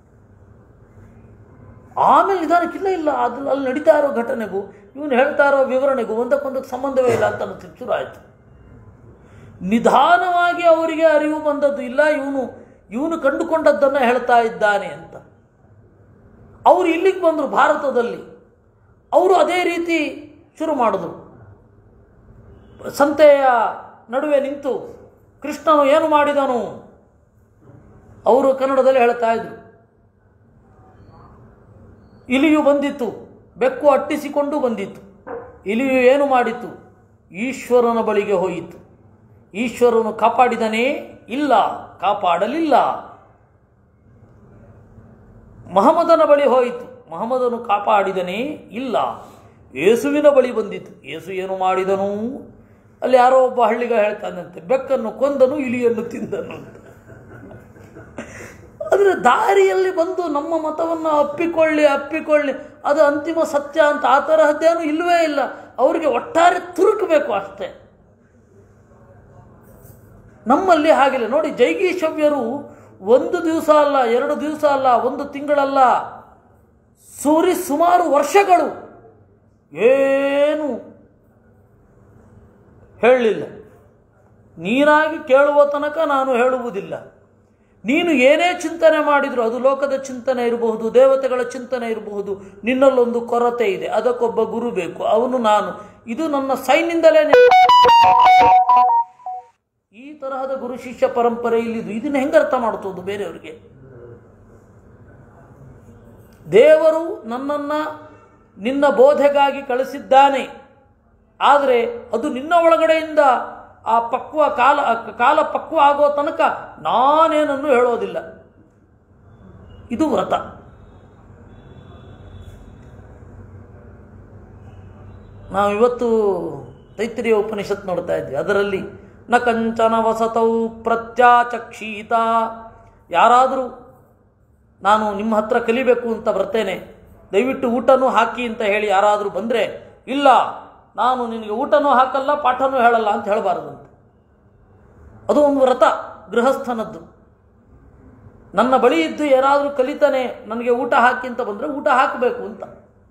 ಆಮೇಲೆ ನಿಧಾನಕ್ಕಿಲ್ಲ ಇಲ್ಲ ಅದು ಅಲ್ಲಿ ನಡೀತಾ ಇರೋ ಘಟನೆಗೂ ಇವನು ಹೇಳ್ತಾ ಇರೋ ವಿವರಣೆಗೂ ಒಂದಕ್ಕೊಂದಕ್ಕೆ ಸಂಬಂಧವೇ ಇಲ್ಲ ಅಂತ ಅನ್ನೋದು ಶುರು ಆಯಿತು ನಿಧಾನವಾಗಿ ಅವರಿಗೆ ಅರಿವು ಬಂದದ್ದು ಇಲ್ಲ ಇವನು ಇವನು ಕಂಡುಕೊಂಡದ್ದನ್ನು ಹೇಳ್ತಾ ಇದ್ದಾನೆ ಅಂತ ಅವರು ಇಲ್ಲಿಗೆ ಬಂದರು ಭಾರತದಲ್ಲಿ ಅವರು ಅದೇ ರೀತಿ ಶುರು ಮಾಡಿದ್ರು ಸಂತೆಯ ನಡುವೆ ನಿಂತು ಕೃಷ್ಣನು ಏನು ಮಾಡಿದನು ಅವರು ಕನ್ನಡದಲ್ಲಿ ಹೇಳ್ತಾ ಇದ್ರು ಇಲಿಯು ಬಂದಿತ್ತು ಬೆಕ್ಕು ಅಟ್ಟಿಸಿಕೊಂಡು ಬಂದಿತ್ತು ಇಲಿಯು ಏನು ಮಾಡಿತು ಈಶ್ವರನ ಬಳಿಗೆ ಹೋಯಿತು ಈಶ್ವರನು ಕಾಪಾಡಿದನೇ ಇಲ್ಲ ಕಾಪಾಡಲಿಲ್ಲ ಮಹಮ್ಮದನ ಬಳಿ ಹೋಯಿತು ಮಹಮ್ಮದನು ಕಾಪಾಡಿದನೇ ಇಲ್ಲ ಯೇಸುವಿನ ಬಳಿ ಬಂದಿತು ಯೇಸು ಏನು ಮಾಡಿದನು ಅಲ್ಲಿ ಯಾರೋ ಒಬ್ಬ ಹಳ್ಳಿಗ ಹೇಳ್ತಾನಂತೆ ಬೆಕ್ಕನ್ನು ಕೊಂದನು ಇಲಿಯನ್ನು ತಿಂದನು ಅಂತ ಆದರೆ ದಾರಿಯಲ್ಲಿ ಬಂದು ನಮ್ಮ ಮತವನ್ನು ಅಪ್ಪಿಕೊಳ್ಳಿ ಅಪ್ಪಿಕೊಳ್ಳಿ ಅದು ಅಂತಿಮ ಸತ್ಯ ಅಂತ ಆ ತರಹದ್ದೇನು ಇಲ್ಲವೇ ಇಲ್ಲ ಅವರಿಗೆ ಒಟ್ಟಾರೆ ತುರುಕಬೇಕು ಅಷ್ಟೇ ನಮ್ಮಲ್ಲಿ ಹಾಗಿಲ್ಲ ನೋಡಿ ಜೈಗೀಶವ್ಯರು ಒಂದು ದಿವಸ ಅಲ್ಲ ಎರಡು ದಿವಸ ಅಲ್ಲ ಒಂದು ತಿಂಗಳಲ್ಲ ಸೂರಿ ಸುಮಾರು ವರ್ಷಗಳು ಏನು ಹೇಳಲಿಲ್ಲ ನೀನಾಗಿ ಕೇಳುವ ತನಕ ನಾನು ಹೇಳುವುದಿಲ್ಲ ನೀನು ಏನೇ ಚಿಂತನೆ ಮಾಡಿದ್ರು ಅದು ಲೋಕದ ಚಿಂತನೆ ಇರಬಹುದು ದೇವತೆಗಳ ಚಿಂತನೆ ಇರಬಹುದು ನಿನ್ನಲ್ಲೊಂದು ಕೊರತೆ ಇದೆ ಅದಕ್ಕೊಬ್ಬ ಗುರು ಬೇಕು ಅವನು ನಾನು ಇದು ನನ್ನ ಸೈನ್ನಿಂದಲೇ ಈ ತರಹದ ಗುರು ಶಿಷ್ಯ ಪರಂಪರೆ ಇಲ್ಲಿದು ಇದನ್ನ ಹೆಂಗೆ ಅರ್ಥ ಮಾಡ್ತೋದು ಬೇರೆಯವರಿಗೆ ದೇವರು ನನ್ನನ್ನು ನಿನ್ನ ಬೋಧೆಗಾಗಿ ಕಳಿಸಿದ್ದಾನೆ ಆದರೆ ಅದು ನಿನ್ನ ಒಳಗಡೆಯಿಂದ ಆ ಪಕ್ವ ಕಾಲ ಕಾಲ ಪಕ್ವ ಆಗೋ ತನಕ ನಾನೇನನ್ನು ಹೇಳೋದಿಲ್ಲ ಇದು ವ್ರತ ನಾವು ಇವತ್ತು ತೈತ್ರಿಯ ಉಪನಿಷತ್ ನೋಡ್ತಾ ಇದ್ವಿ ಅದರಲ್ಲಿ ನ ಕಂಚನ ವಸತೌ ಪ್ರತ್ಯಾಚಕ್ಷೀತ ಯಾರಾದರೂ ನಾನು ನಿಮ್ಮ ಹತ್ರ ಕಲಿಬೇಕು ಅಂತ ಬರ್ತೇನೆ ದಯವಿಟ್ಟು ಊಟನೂ ಹಾಕಿ ಅಂತ ಹೇಳಿ ಯಾರಾದರೂ ಬಂದರೆ ಇಲ್ಲ ನಾನು ನಿನಗೆ ಊಟನೂ ಹಾಕಲ್ಲ ಪಾಠನೂ ಹೇಳಲ್ಲ ಅಂತ ಹೇಳಬಾರದಂತೆ ಅದು ಒಂದು ವ್ರತ ಗೃಹಸ್ಥನದ್ದು ನನ್ನ ಬಳಿ ಇದ್ದು ಏನಾದರೂ ಕಲಿತಾನೆ ನನಗೆ ಊಟ ಹಾಕಿ ಅಂತ ಬಂದರೆ ಊಟ ಹಾಕಬೇಕು ಅಂತ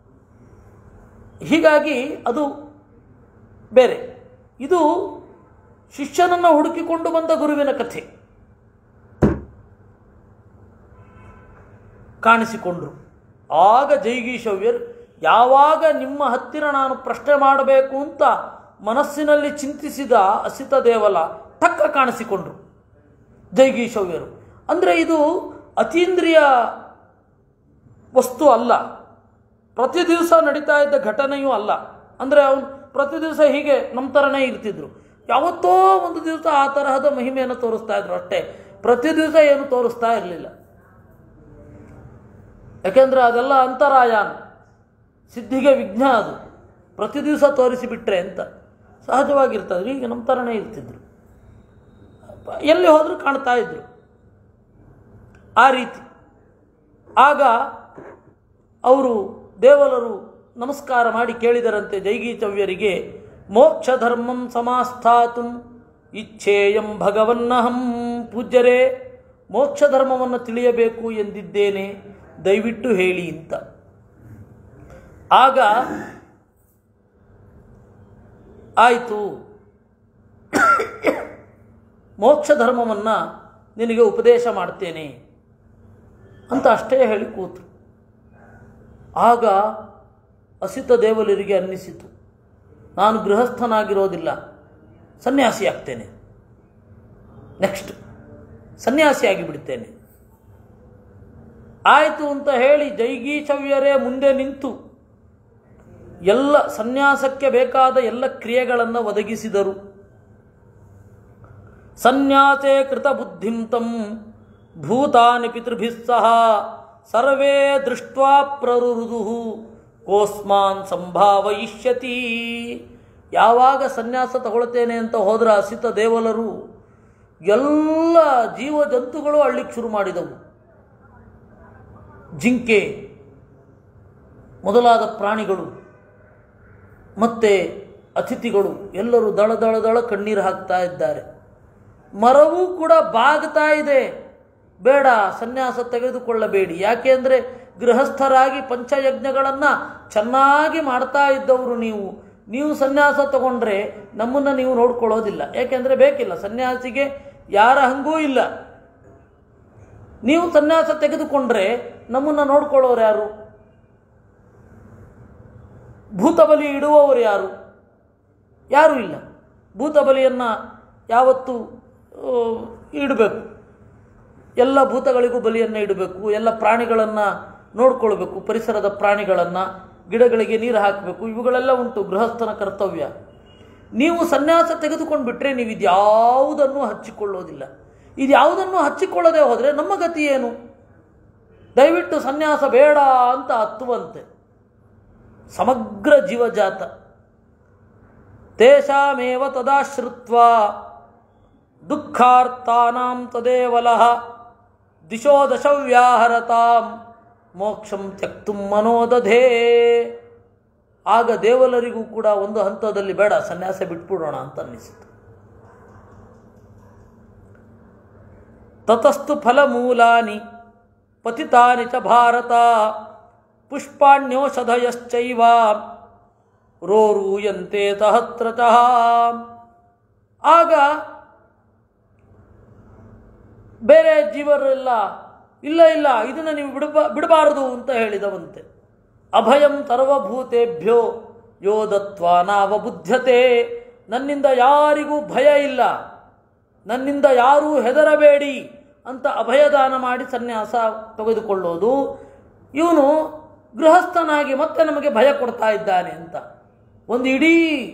ಹೀಗಾಗಿ ಅದು ಬೇರೆ ಇದು ಶಿಷ್ಯನನ್ನು ಹುಡುಕಿಕೊಂಡು ಬಂದ ಗುರುವಿನ ಕಥೆ ಕಾಣಿಸಿಕೊಂಡ್ರು ಆಗ ಜೈಗೀಶವ್ಯರು ಯಾವಾಗ ನಿಮ್ಮ ಹತ್ತಿರ ನಾನು ಪ್ರಶ್ನೆ ಮಾಡಬೇಕು ಅಂತ ಮನಸ್ಸಿನಲ್ಲಿ ಚಿಂತಿಸಿದ ಅಸಿತ ದೇವಲ ತಕ್ಕ ಕಾಣಿಸಿಕೊಂಡ್ರು ಜೈಗೀಶವ್ಯರು ಅಂದರೆ ಇದು ಅತೀಂದ್ರಿಯ ವಸ್ತು ಅಲ್ಲ ಪ್ರತಿ ದಿವಸ ನಡೀತಾ ಇದ್ದ ಘಟನೆಯೂ ಅಲ್ಲ ಅಂದರೆ ಅವನು ಪ್ರತಿ ದಿವಸ ಹೀಗೆ ನಮ್ಮ ಥರನೇ ಇರ್ತಿದ್ರು ಯಾವತ್ತೋ ಒಂದು ದಿವಸ ಆ ತರಹದ ಮಹಿಮೆಯನ್ನು ತೋರಿಸ್ತಾ ಇದ್ರು ಅಷ್ಟೇ ಪ್ರತಿ ದಿವಸ ಏನು ತೋರಿಸ್ತಾ ಇರಲಿಲ್ಲ ಯಾಕೆಂದರೆ ಅದೆಲ್ಲ ಅಂತರಾಯಾನ ಸಿದ್ಧಿಗೆ ವಿಘ್ನ ಅದು ಪ್ರತಿ ದಿವಸ ತೋರಿಸಿಬಿಟ್ರೆ ಅಂತ ಸಹಜವಾಗಿರ್ತದೆ ಈಗ ನಮ್ಮ ಥರನೇ ಇರ್ತಿದ್ರು ಎಲ್ಲಿ ಹೋದರೂ ಕಾಣ್ತಾ ಇದ್ರು ಆ ರೀತಿ ಆಗ ಅವರು ದೇವಲರು ನಮಸ್ಕಾರ ಮಾಡಿ ಕೇಳಿದರಂತೆ ಜೈಗೀಚವ್ಯರಿಗೆ ಮೋಕ್ಷ ಧರ್ಮಂ ಸಮಾಸ್ಥಾತು ಇಚ್ಛೇಯಂ ಭಗವನ್ನಹಂ ಪೂಜ್ಯರೇ ಮೋಕ್ಷ ಧರ್ಮವನ್ನು ತಿಳಿಯಬೇಕು ಎಂದಿದ್ದೇನೆ ದಯವಿಟ್ಟು ಹೇಳಿ ಅಂತ ಆಗ ಆಯಿತು ಮೋಕ್ಷ ಧರ್ಮವನ್ನು ನಿನಗೆ ಉಪದೇಶ ಮಾಡ್ತೇನೆ ಅಂತ ಅಷ್ಟೇ ಹೇಳಿ ಕೂತು ಆಗ ಅಸಿತ ದೇವಲರಿಗೆ ಅನ್ನಿಸಿತು ನಾನು ಗೃಹಸ್ಥನಾಗಿರೋದಿಲ್ಲ ಸನ್ಯಾಸಿ ಆಗ್ತೇನೆ ನೆಕ್ಸ್ಟ್ ಸನ್ಯಾಸಿಯಾಗಿ ಬಿಡ್ತೇನೆ ಆಯಿತು ಅಂತ ಹೇಳಿ ಜೈಗೀಶವ್ಯರೇ ಮುಂದೆ ನಿಂತು ಎಲ್ಲ ಸನ್ಯಾಸಕ್ಕೆ ಬೇಕಾದ ಎಲ್ಲ ಕ್ರಿಯೆಗಳನ್ನು ಒದಗಿಸಿದರು ಸನ್ಯಾಸೇ ಕೃತ ಬುದ್ಧಿಂ ತಂ ಭೂತಾನಿ ಪಿತೃಭಿಃ ಸಹ ಸರ್ವೇ ದೃಷ್ಟ್ವಾ ಪ್ರರುರುದು ಕೋಸ್ಮಾನ್ ಸಂಭಾವಯಿಷ್ಯತಿ ಯಾವಾಗ ಸನ್ಯಾಸ ತಗೊಳ್ತೇನೆ ಅಂತ ಹೋದ್ರ ಅಸಿತ ದೇವಲರು ಎಲ್ಲ ಜೀವ ಜಂತುಗಳು ಅಳ್ಳಿಕ್ಕೆ ಶುರು ಮಾಡಿದವು ಜಿಂಕೆ ಮೊದಲಾದ ಪ್ರಾಣಿಗಳು ಮತ್ತೆ ಅತಿಥಿಗಳು ಎಲ್ಲರೂ ದಳ ದಳ ದಳ ಕಣ್ಣೀರು ಹಾಕ್ತಾ ಇದ್ದಾರೆ ಮರವೂ ಕೂಡ ಬಾಗ್ತಾ ಇದೆ ಬೇಡ ಸನ್ಯಾಸ ತೆಗೆದುಕೊಳ್ಳಬೇಡಿ ಯಾಕೆ ಅಂದರೆ ಗೃಹಸ್ಥರಾಗಿ ಪಂಚಯಜ್ಞಗಳನ್ನು ಚೆನ್ನಾಗಿ ಮಾಡ್ತಾ ಇದ್ದವರು ನೀವು ನೀವು ಸನ್ಯಾಸ ತಗೊಂಡ್ರೆ ನಮ್ಮನ್ನು ನೀವು ನೋಡ್ಕೊಳ್ಳೋದಿಲ್ಲ ಯಾಕೆಂದರೆ ಬೇಕಿಲ್ಲ ಸನ್ಯಾಸಿಗೆ ಯಾರ ಹಂಗೂ ಇಲ್ಲ ನೀವು ಸನ್ಯಾಸ ತೆಗೆದುಕೊಂಡ್ರೆ ನಮ್ಮನ್ನು ನೋಡ್ಕೊಳ್ಳೋರು ಯಾರು ಭೂತಬಲಿ ಇಡುವವರು ಯಾರು ಯಾರೂ ಇಲ್ಲ ಭೂತಬಲಿಯನ್ನು ಯಾವತ್ತು ಆ, ಇಡಬೇಕು ಎಲ್ಲ ಭೂತಗಳಿಗೂ ಬಲಿಯನ್ನು ಇಡಬೇಕು ಎಲ್ಲ ಪ್ರಾಣಿಗಳನ್ನು ನೋಡ್ಕೊಳ್ಬೇಕು ಪರಿಸರದ ಪ್ರಾಣಿಗಳನ್ನು ಗಿಡಗಳಿಗೆ ನೀರು ಹಾಕಬೇಕು ಇವುಗಳೆಲ್ಲ ಉಂಟು ಗೃಹಸ್ಥನ ಕರ್ತವ್ಯ ನೀವು ಸನ್ಯಾಸ ತೆಗೆದುಕೊಂಡು ಬಿಟ್ಟರೆ ನೀವು ಇದ್ಯಾವುದನ್ನು ಹಚ್ಚಿಕೊಳ್ಳೋದಿಲ್ಲ ಇದ್ಯಾವುದನ್ನು ಹಚ್ಚಿಕೊಳ್ಳದೆ ಹೋದರೆ ನಮ್ಮ ಗತಿ ಏನು ದಯವಿಟ್ಟು ಸನ್ಯಾಸ ಬೇಡ ಅಂತ ಹತ್ತುವಂತೆ ಸಮಗ್ರ ಜೀವಜಾತ ತೇಷಾಮೇವ ತದಾಶ್ರಿತ್ವ ದುಃಖಾರ್ಥಾನಾಂ ತದೇವಲಃ ದಿಶೋ ದಶವ್ಯಾಹರತಾಂ ಮೋಕ್ಷಂ ತ್ಯಕ್ತು ಮನೋದಧೇ ಆಗ ದೇವಲರಿಗೂ ಕೂಡ ಒಂದು ಹಂತದಲ್ಲಿ ಬೇಡ ಸನ್ಯಾಸ ಬಿಟ್ಬಿಡೋಣ ಅಂತ ಅನ್ನಿಸಿತು ತತಸ್ತು ಫಲಮೂಲಾನಿ ಪತಿತಾನಿ ಚ ಭಾರತ ಪುಷ್ಪಾಣ್ಯೋಷಧಯಶ್ಚೈವ ರೋರೂಯಂತೆ ಸಹಸ್ರತಃ ಆಗ ಬೇರೆ ಜೀವರೆಲ್ಲ ಇಲ್ಲ ಇಲ್ಲ ಇದನ್ನು ನೀವು ಬಿಡಬ ಬಿಡಬಾರದು ಅಂತ ಹೇಳಿದವಂತೆ ಅಭಯಂ ಸರ್ವಭೂತೇಭ್ಯೋ ಯೋ ದತ್ವಾ ನಾವಬುದ್ಧತೆ ನನ್ನಿಂದ ಯಾರಿಗೂ ಭಯ ಇಲ್ಲ ನನ್ನಿಂದ ಯಾರೂ ಹೆದರಬೇಡಿ ಅಂತ ಅಭಯದಾನ ಮಾಡಿ ಸನ್ಯಾಸ ತೆಗೆದುಕೊಳ್ಳೋದು ಇವನು ಗೃಹಸ್ಥನಾಗಿ ಮತ್ತೆ ನಮಗೆ ಭಯ ಕೊಡ್ತಾ ಇದ್ದಾನೆ ಅಂತ ಒಂದು ಇಡೀ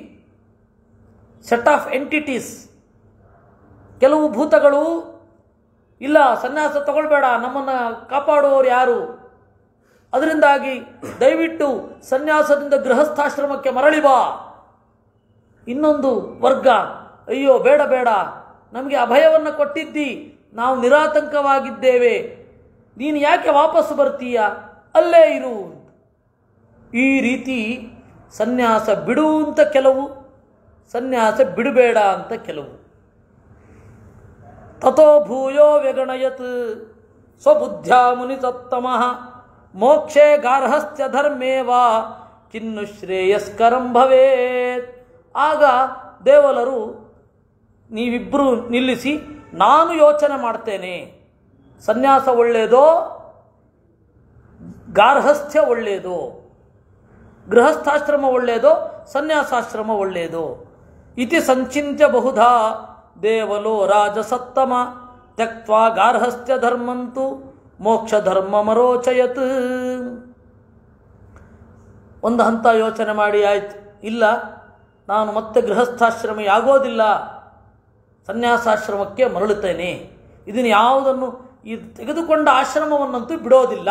ಸೆಟ್ ಆಫ್ ಎಂಟಿಟೀಸ್ ಕೆಲವು ಭೂತಗಳು ಇಲ್ಲ ಸನ್ಯಾಸ ತಗೊಳ್ಬೇಡ ನಮ್ಮನ್ನು ಕಾಪಾಡುವವರು ಯಾರು ಅದರಿಂದಾಗಿ ದಯವಿಟ್ಟು ಸನ್ಯಾಸದಿಂದ ಗೃಹಸ್ಥಾಶ್ರಮಕ್ಕೆ ಮರಳಿ ಬಾ ಇನ್ನೊಂದು ವರ್ಗ ಅಯ್ಯೋ ಬೇಡ ಬೇಡ ನಮಗೆ ಅಭಯವನ್ನು ಕೊಟ್ಟಿದ್ದಿ ನಾವು ನಿರಾತಂಕವಾಗಿದ್ದೇವೆ ನೀನು ಯಾಕೆ ವಾಪಸ್ ಬರ್ತೀಯ ಅಲ್ಲೇ ಇರು ಈ ರೀತಿ ಸನ್ಯಾಸ ಬಿಡು ಅಂತ ಕೆಲವು ಸನ್ಯಾಸ ಬಿಡಬೇಡ ಅಂತ ಕೆಲವು ತಥೋ ಭೂಯೋ ವ್ಯಗಣಯತ್ ಸ್ವಬುದ್ಧ್ಯಾ ಮುನಿಸತ್ತಮಃ ಮೋಕ್ಷೇ ಗಾರ್ಹಸ್ತ್ಯ ಧರ್ಮೇವಾ ಕಿನ್ನು ಶ್ರೇಯಸ್ಕರಂ ಭವೇತ್ ಆಗ ದೇವಲರು ನೀವಿಬ್ಬರು ನಿಲ್ಲಿಸಿ ನಾನು ಯೋಚನೆ ಮಾಡ್ತೇನೆ ಸನ್ಯಾಸ ಒಳ್ಳೆಯದೋ ಗಾರ್ಹಸ್ಥ್ಯ ಒಳ್ಳೆಯದೋ ಗೃಹಸ್ಥಾಶ್ರಮ ಒಳ್ಳೆಯದೋ ಸನ್ಯಾಸಾಶ್ರಮ ಒಳ್ಳೆಯದೋ ಇತಿ ಸಂಚಿತ್ಯ ಬಹುಧಾ ದೇವಲೋ ರಾಜಸತ್ತಮ ತ್ಯಕ್ವಾ ಗಾರ್ಹಸ್ಥ್ಯ ಧರ್ಮಂತು ಮೋಕ್ಷ ಧರ್ಮ ಮರೋಚಯತ್ ಒಂದು ಹಂತ ಯೋಚನೆ ಮಾಡಿ ಆಯ್ತು ಇಲ್ಲ ನಾನು ಮತ್ತೆ ಗೃಹಸ್ಥಾಶ್ರಮಿ ಆಗೋದಿಲ್ಲ ಸನ್ಯಾಸಾಶ್ರಮಕ್ಕೆ ಮರಳುತ್ತೇನೆ ಇದನ್ನು ಯಾವುದನ್ನು ಈ ತೆಗೆದುಕೊಂಡ ಆಶ್ರಮವನ್ನಂತೂ ಬಿಡೋದಿಲ್ಲ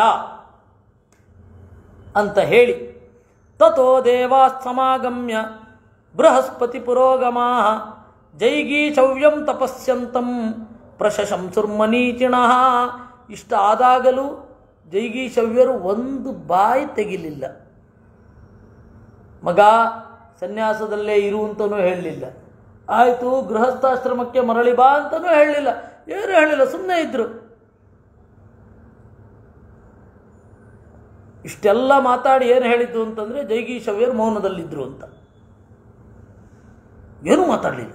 ಅಂತ ಹೇಳಿ ತಥೋ ದೇವಾ ಸಮಾಗಮ್ಯ ಬೃಹಸ್ಪತಿ ಪುರೋಗಮಾ ಜೈಗೀಶವ್ಯಂ ತಪಸ್ಯಂತಂ ಪ್ರಶಶಂಸುರ್ಮನೀಚಿಣ ಇಷ್ಟ ಆದಾಗಲೂ ಜೈಗೀಶವ್ಯರು ಒಂದು ಬಾಯಿ ತೆಗಿಲಿಲ್ಲ ಮಗ ಸನ್ಯಾಸದಲ್ಲೇ ಇರು ಅಂತನೂ ಹೇಳಲಿಲ್ಲ ಆಯಿತು ಗೃಹಸ್ಥಾಶ್ರಮಕ್ಕೆ ಮರಳಿ ಬಾ ಅಂತನೂ ಹೇಳಲಿಲ್ಲ ಏನು ಹೇಳಿಲ್ಲ ಸುಮ್ಮನೆ ಇದ್ರು ಇಷ್ಟೆಲ್ಲ ಮಾತಾಡಿ ಏನು ಹೇಳಿದ್ದು ಅಂತಂದರೆ ಜೈಗೀಶವ್ಯರು ಮೌನದಲ್ಲಿದ್ದರು ಅಂತ ಏನೂ ಮಾತಾಡಲಿಲ್ಲ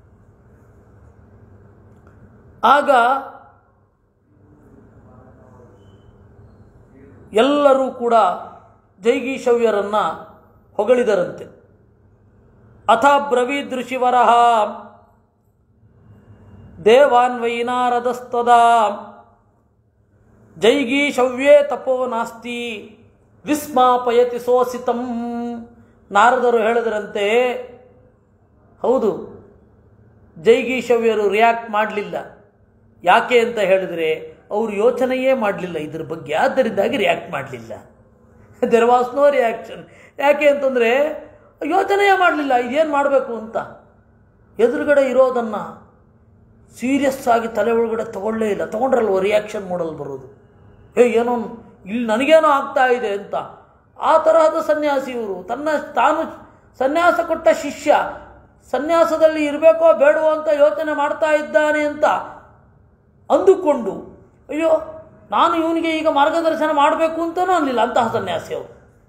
ಆಗ ಎಲ್ಲರೂ ಕೂಡ ಜೈಗೀಶವ್ಯರನ್ನ ಹೊಗಳಿದರಂತೆ ಅಥ ಬ್ರವೀದೃಶಿವರ ದೇವಾನ್ವೈನಾರದಸ್ತದಾ ಜೈಗೀಶವ್ಯೇ ತಪೋ ನಾಸ್ತಿ ವಿಸ್ಮಾಪಯತಿ ಸೋಸಿತಂ ನಾರದರು ಹೇಳಿದರಂತೆ ಹೌದು ಜೈಗೀಶವ್ಯರು ರಿಯಾಕ್ಟ್ ಮಾಡಲಿಲ್ಲ ಯಾಕೆ ಅಂತ ಹೇಳಿದರೆ ಅವರು ಯೋಚನೆಯೇ ಮಾಡಲಿಲ್ಲ ಇದ್ರ ಬಗ್ಗೆ ಆದ್ದರಿಂದಾಗಿ ರಿಯಾಕ್ಟ್ ಮಾಡಲಿಲ್ಲ ದೆರ್ ವಾಸ್ ನೋ ರಿಯಾಕ್ಷನ್ ಯಾಕೆ ಅಂತಂದರೆ ಯೋಚನೆಯೇ ಮಾಡಲಿಲ್ಲ ಇದೇನು ಮಾಡಬೇಕು ಅಂತ ಎದುರುಗಡೆ ಇರೋದನ್ನು ಸೀರಿಯಸ್ ಆಗಿ ತಲೆ ಒಳಗಡೆ ತಗೊಳ್ಳೇ ಇಲ್ಲ ತಗೊಂಡ್ರಲ್ವ ರಿಯಾಕ್ಷನ್ ಮಾಡಲು ಬರೋದು ಏ ಏನೋ ಇಲ್ಲಿ ನನಗೇನೋ ಆಗ್ತಾ ಇದೆ ಅಂತ ಆ ತರಹದ ಸನ್ಯಾಸಿ ಇವರು ತನ್ನ ತಾನು ಸನ್ಯಾಸ ಕೊಟ್ಟ ಶಿಷ್ಯ ಸನ್ಯಾಸದಲ್ಲಿ ಇರಬೇಕೋ ಬೇಡವೋ ಅಂತ ಯೋಚನೆ ಮಾಡ್ತಾ ಇದ್ದಾನೆ ಅಂತ ಅಂದುಕೊಂಡು ಅಯ್ಯೋ ನಾನು ಇವನಿಗೆ ಈಗ ಮಾರ್ಗದರ್ಶನ ಮಾಡಬೇಕು ಅಂತಲೂ ಅನ್ನಲಿಲ್ಲ ಅಂತಹ ಸನ್ಯಾಸಿ ಅವರು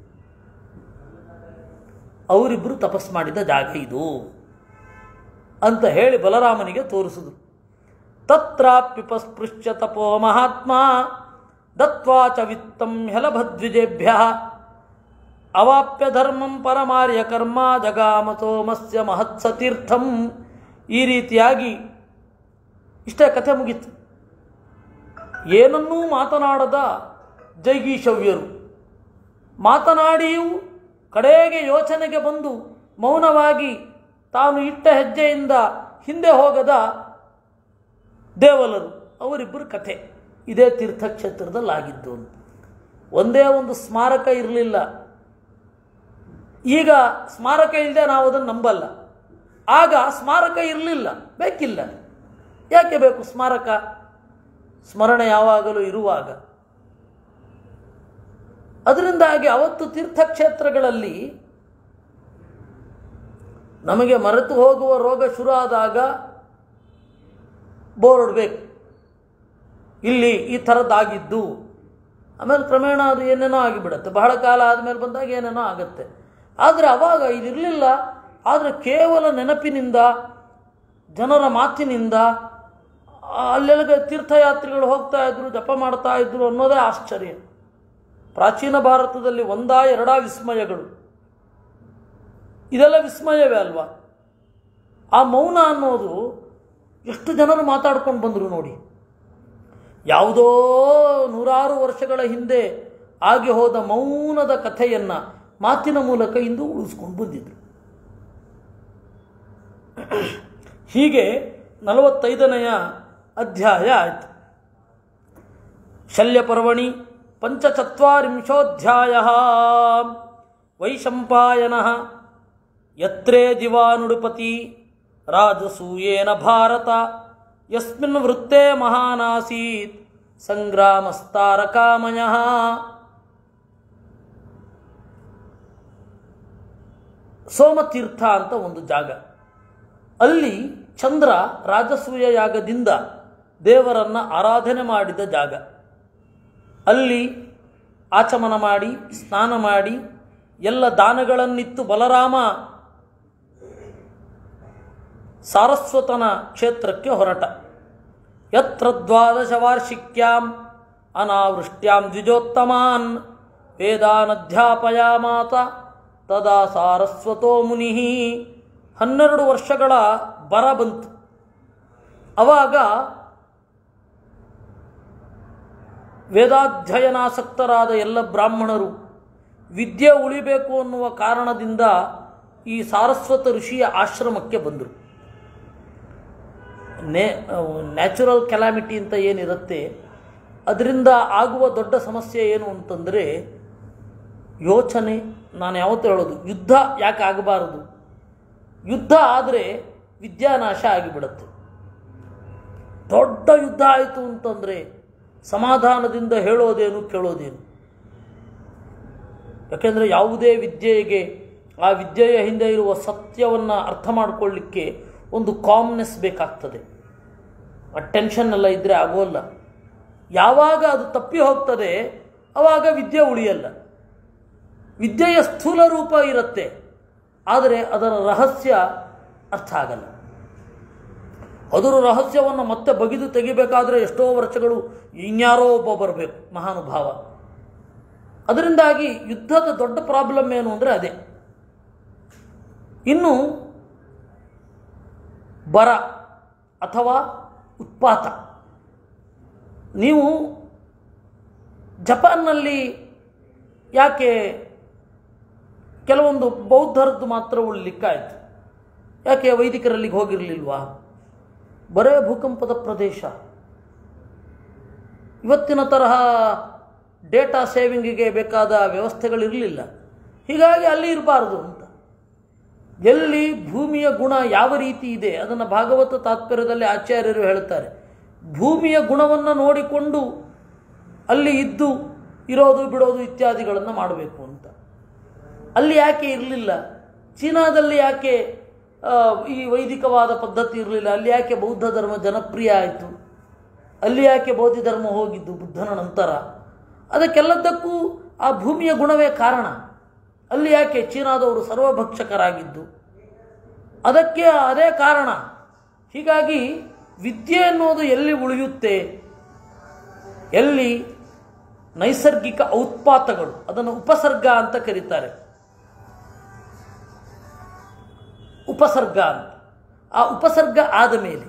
ಅವರಿಬ್ಬರು ತಪಸ್ ಮಾಡಿದ ಜಾಗ ಇದು ಅಂತ ಹೇಳಿ ಬಲರಾಮನಿಗೆ ತೋರಿಸಿದ್ರು ತತ್ರಾಪ್ಯುಪಸ್ಪೃಶ್ಯ ತಪೋ ಮಹಾತ್ಮ ದತ್ವಾ ಚ ವಿತ್ತಂ ಹೆಲಭದ್ವಿಜೇಭ್ಯ ಅವಾಪ್ಯ ಧರ್ಮಂ ಪರಮಾರ್ಯ ಕರ್ಮ ಜಗಾಮ ಸೋಮಸ್ಯ ಮಹತ್ಸತೀರ್ಥಂ ಈ ರೀತಿಯಾಗಿ ಇಷ್ಟೇ ಕಥೆ ಮುಗೀತು ಏನನ್ನೂ ಮಾತನಾಡದ ಜೈಗೀಶವ್ಯರು ಮಾತನಾಡಿಯೂ ಕಡೆಗೆ ಯೋಚನೆಗೆ ಬಂದು ಮೌನವಾಗಿ ತಾನು ಇಟ್ಟ ಹೆಜ್ಜೆಯಿಂದ ಹಿಂದೆ ಹೋಗದ ದೇವಲರು ಅವರಿಬ್ಬರು ಕಥೆ ಇದೇ ತೀರ್ಥಕ್ಷೇತ್ರದಲ್ಲಾಗಿದ್ದು ಅಂತ ಒಂದೇ ಒಂದು ಸ್ಮಾರಕ ಇರಲಿಲ್ಲ ಈಗ ಸ್ಮಾರಕ ಇಲ್ಲದೆ ನಾವು ಅದನ್ನು ನಂಬಲ್ಲ ಆಗ ಸ್ಮಾರಕ ಇರಲಿಲ್ಲ ಬೇಕಿಲ್ಲ ಯಾಕೆ ಬೇಕು ಸ್ಮಾರಕ ಸ್ಮರಣೆ ಯಾವಾಗಲೂ ಇರುವಾಗ ಅದರಿಂದಾಗಿ ಅವತ್ತು ತೀರ್ಥಕ್ಷೇತ್ರಗಳಲ್ಲಿ ನಮಗೆ ಮರೆತು ಹೋಗುವ ರೋಗ ಶುರು ಆದಾಗ ಬೋರ್ಡ್ ಬೇಕು ಇಲ್ಲಿ ಈ ಥರದ್ದಾಗಿದ್ದು ಆಮೇಲೆ ಕ್ರಮೇಣ ಅದು ಏನೇನೋ ಆಗಿಬಿಡುತ್ತೆ ಬಹಳ ಕಾಲ ಆದಮೇಲೆ ಬಂದಾಗ ಏನೇನೋ ಆಗುತ್ತೆ ಆದರೆ ಅವಾಗ ಇದಿರಲಿಲ್ಲ ಆದರೆ ಕೇವಲ ನೆನಪಿನಿಂದ ಜನರ ಮಾತಿನಿಂದ ಅಲ್ಲೆಲ್ಲ ತೀರ್ಥಯಾತ್ರಿಗಳು ಹೋಗ್ತಾ ಇದ್ರು ಜಪ ಮಾಡ್ತಾ ಇದ್ರು ಅನ್ನೋದೇ ಆಶ್ಚರ್ಯ ಪ್ರಾಚೀನ ಭಾರತದಲ್ಲಿ ಒಂದಾ ಎರಡಾ ವಿಸ್ಮಯಗಳು ಇದೆಲ್ಲ ವಿಸ್ಮಯವೇ ಅಲ್ವಾ ಆ ಮೌನ ಅನ್ನೋದು ಎಷ್ಟು ಜನರು ಮಾತಾಡ್ಕೊಂಡು ಬಂದರು ನೋಡಿ ಯಾವುದೋ ನೂರಾರು ವರ್ಷಗಳ ಹಿಂದೆ ಆಗಿ ಹೋದ ಮೌನದ ಕಥೆಯನ್ನು ಮಾತಿನ ಮೂಲಕ ಇಂದು ಉಳಿಸ್ಕೊಂಡು ಬಂದಿದ್ರು ಹೀಗೆ ನಲವತ್ತೈದನೆಯ ಅಧ್ಯಾಯ ಆಯಿತು ಶಲ್ಯಪರ್ವಣಿ ಪಂಚಚತ್ವರಿಂಶೋಧ್ಯಾಯ ವೈಶಂಪಾಯನ ಯತ್ರೇ ದಿವಾನುಡುಪತಿ ರಾಜಸೂಯೇನ ಭಾರತ ಯಸ್ಮಿನ್ ವೃತ್ತೇ ಮಹಾನಾಸೀತ್ ಸಂಗ್ರಾಮಸ್ತಾರಕಾಮಯ ಸೋಮತೀರ್ಥ ಅಂತ ಒಂದು ಜಾಗ ಅಲ್ಲಿ ಚಂದ್ರ ರಾಜಸೂಯ ಯಾಗದಿಂದ ದೇವರನ್ನ ಆರಾಧನೆ ಮಾಡಿದ ಜಾಗ ಅಲ್ಲಿ ಆಚಮನ ಮಾಡಿ ಸ್ನಾನ ಮಾಡಿ ಎಲ್ಲ ದಾನಗಳನ್ನಿತ್ತು ಬಲರಾಮ ಸಾರಸ್ವತನ ಕ್ಷೇತ್ರಕ್ಕೆ ಹೊರಟ ಯತ್ರ ದ್ವಾದಶ ವಾರ್ಷಿಕ್ಯಾಂ ಅನಾವೃಷ್ಟ್ಯಾಂ ದ್ವಿಜೋತ್ತಮಾನ್ ವೇದಾನಧ್ಯಾಪಯಾಮಾತ ತದಾ ಸಾರಸ್ವತೋ ಮುನಿ ಹನ್ನೆರಡು ವರ್ಷಗಳ ಬರ ಬಂತು ಅವಾಗ ವೇದಾಧ್ಯಯನಾಸಕ್ತರಾದ ಎಲ್ಲ ಬ್ರಾಹ್ಮಣರು ವಿದ್ಯೆ ಉಳಿಬೇಕು ಅನ್ನುವ ಕಾರಣದಿಂದ ಈ ಸಾರಸ್ವತ ಋಷಿಯ ಆಶ್ರಮಕ್ಕೆ ಬಂದರು ನೇ ನ್ಯಾಚುರಲ್ ಕೆಲಾಮಿಟಿ ಅಂತ ಏನಿರುತ್ತೆ ಅದರಿಂದ ಆಗುವ ದೊಡ್ಡ ಸಮಸ್ಯೆ ಏನು ಅಂತಂದರೆ ಯೋಚನೆ ನಾನು ಯಾವತ್ತೂ ಹೇಳೋದು ಯುದ್ಧ ಯಾಕೆ ಆಗಬಾರದು ಯುದ್ಧ ಆದರೆ ವಿದ್ಯಾನಾಶ ಆಗಿಬಿಡುತ್ತೆ ದೊಡ್ಡ ಯುದ್ಧ ಆಯಿತು ಅಂತಂದರೆ ಸಮಾಧಾನದಿಂದ ಹೇಳೋದೇನು ಕೇಳೋದೇನು ಯಾಕೆಂದರೆ ಯಾವುದೇ ವಿದ್ಯೆಗೆ ಆ ವಿದ್ಯೆಯ ಹಿಂದೆ ಇರುವ ಸತ್ಯವನ್ನು ಅರ್ಥ ಮಾಡಿಕೊಳ್ಳಿಕ್ಕೆ ಒಂದು ಕಾಮ್ನೆಸ್ ಬೇಕಾಗ್ತದೆ ಆ ಟೆನ್ಷನ್ ಎಲ್ಲ ಇದ್ದರೆ ಆಗೋಲ್ಲ ಯಾವಾಗ ಅದು ತಪ್ಪಿ ಹೋಗ್ತದೆ ಆವಾಗ ವಿದ್ಯೆ ಉಳಿಯಲ್ಲ ವಿದ್ಯೆಯ ಸ್ಥೂಲ ರೂಪ ಇರುತ್ತೆ ಆದರೆ ಅದರ ರಹಸ್ಯ ಅರ್ಥ ಆಗಲ್ಲ ಅದರ ರಹಸ್ಯವನ್ನು ಮತ್ತೆ ಬಗೆದು ತೆಗಿಬೇಕಾದ್ರೆ ಎಷ್ಟೋ ವರ್ಷಗಳು ಇನ್ಯಾರೋ ಒಬ್ಬ ಬರಬೇಕು ಮಹಾನುಭಾವ ಅದರಿಂದಾಗಿ ಯುದ್ಧದ ದೊಡ್ಡ ಪ್ರಾಬ್ಲಮ್ ಏನು ಅಂದರೆ ಅದೇ ಇನ್ನು ಬರ ಅಥವಾ ಉತ್ಪಾತ ನೀವು ಜಪಾನ್ನಲ್ಲಿ ಯಾಕೆ ಕೆಲವೊಂದು ಬೌದ್ಧರದ್ದು ಮಾತ್ರ ಉಳಿಲಿಕ್ಕಾಯಿತು ಯಾಕೆ ವೈದಿಕರಲ್ಲಿಗೆ ಹೋಗಿರಲಿಲ್ವಾ ಬರೇ ಭೂಕಂಪದ ಪ್ರದೇಶ ಇವತ್ತಿನ ತರಹ ಡೇಟಾ ಸೇವಿಂಗಿಗೆ ಬೇಕಾದ ವ್ಯವಸ್ಥೆಗಳಿರಲಿಲ್ಲ ಹೀಗಾಗಿ ಅಲ್ಲಿ ಇರಬಾರ್ದು ಅಂತ ಎಲ್ಲಿ ಭೂಮಿಯ ಗುಣ ಯಾವ ರೀತಿ ಇದೆ ಅದನ್ನು ಭಾಗವತ ತಾತ್ಪರ್ಯದಲ್ಲಿ ಆಚಾರ್ಯರು ಹೇಳುತ್ತಾರೆ ಭೂಮಿಯ ಗುಣವನ್ನು ನೋಡಿಕೊಂಡು ಅಲ್ಲಿ ಇದ್ದು ಇರೋದು ಬಿಡೋದು ಇತ್ಯಾದಿಗಳನ್ನು ಮಾಡಬೇಕು ಅಂತ ಅಲ್ಲಿ ಯಾಕೆ ಇರಲಿಲ್ಲ ಚೀನಾದಲ್ಲಿ ಯಾಕೆ ಆ, ಈ ವೈದಿಕವಾದ ಪದ್ಧತಿ ಇರಲಿಲ್ಲ ಅಲ್ಲಿ ಯಾಕೆ ಬೌದ್ಧ ಧರ್ಮ ಜನಪ್ರಿಯ ಆಯಿತು ಅಲ್ಲಿ ಯಾಕೆ ಬೌದ್ಧ ಧರ್ಮ ಹೋಗಿದ್ದು ಬುದ್ಧನ ನಂತರ ಅದಕ್ಕೆಲ್ಲದಕ್ಕೂ ಆ ಭೂಮಿಯ ಗುಣವೇ ಕಾರಣ ಅಲ್ಲಿ ಯಾಕೆ ಚೀನಾದವರು ಸರ್ವಭಕ್ಷಕರಾಗಿದ್ದು ಅದಕ್ಕೆ ಅದೇ ಕಾರಣ ಹೀಗಾಗಿ ವಿದ್ಯೆ ಅನ್ನೋದು ಎಲ್ಲಿ ಉಳಿಯುತ್ತೆ ಎಲ್ಲಿ ನೈಸರ್ಗಿಕ ಔತ್ಪಾತಗಳು ಅದನ್ನು ಉಪಸರ್ಗ ಅಂತ ಕರೀತಾರೆ ಉಪಸರ್ಗ ಅಂತ ಆ ಉಪಸರ್ಗ ಆದ ಮೇಲೆ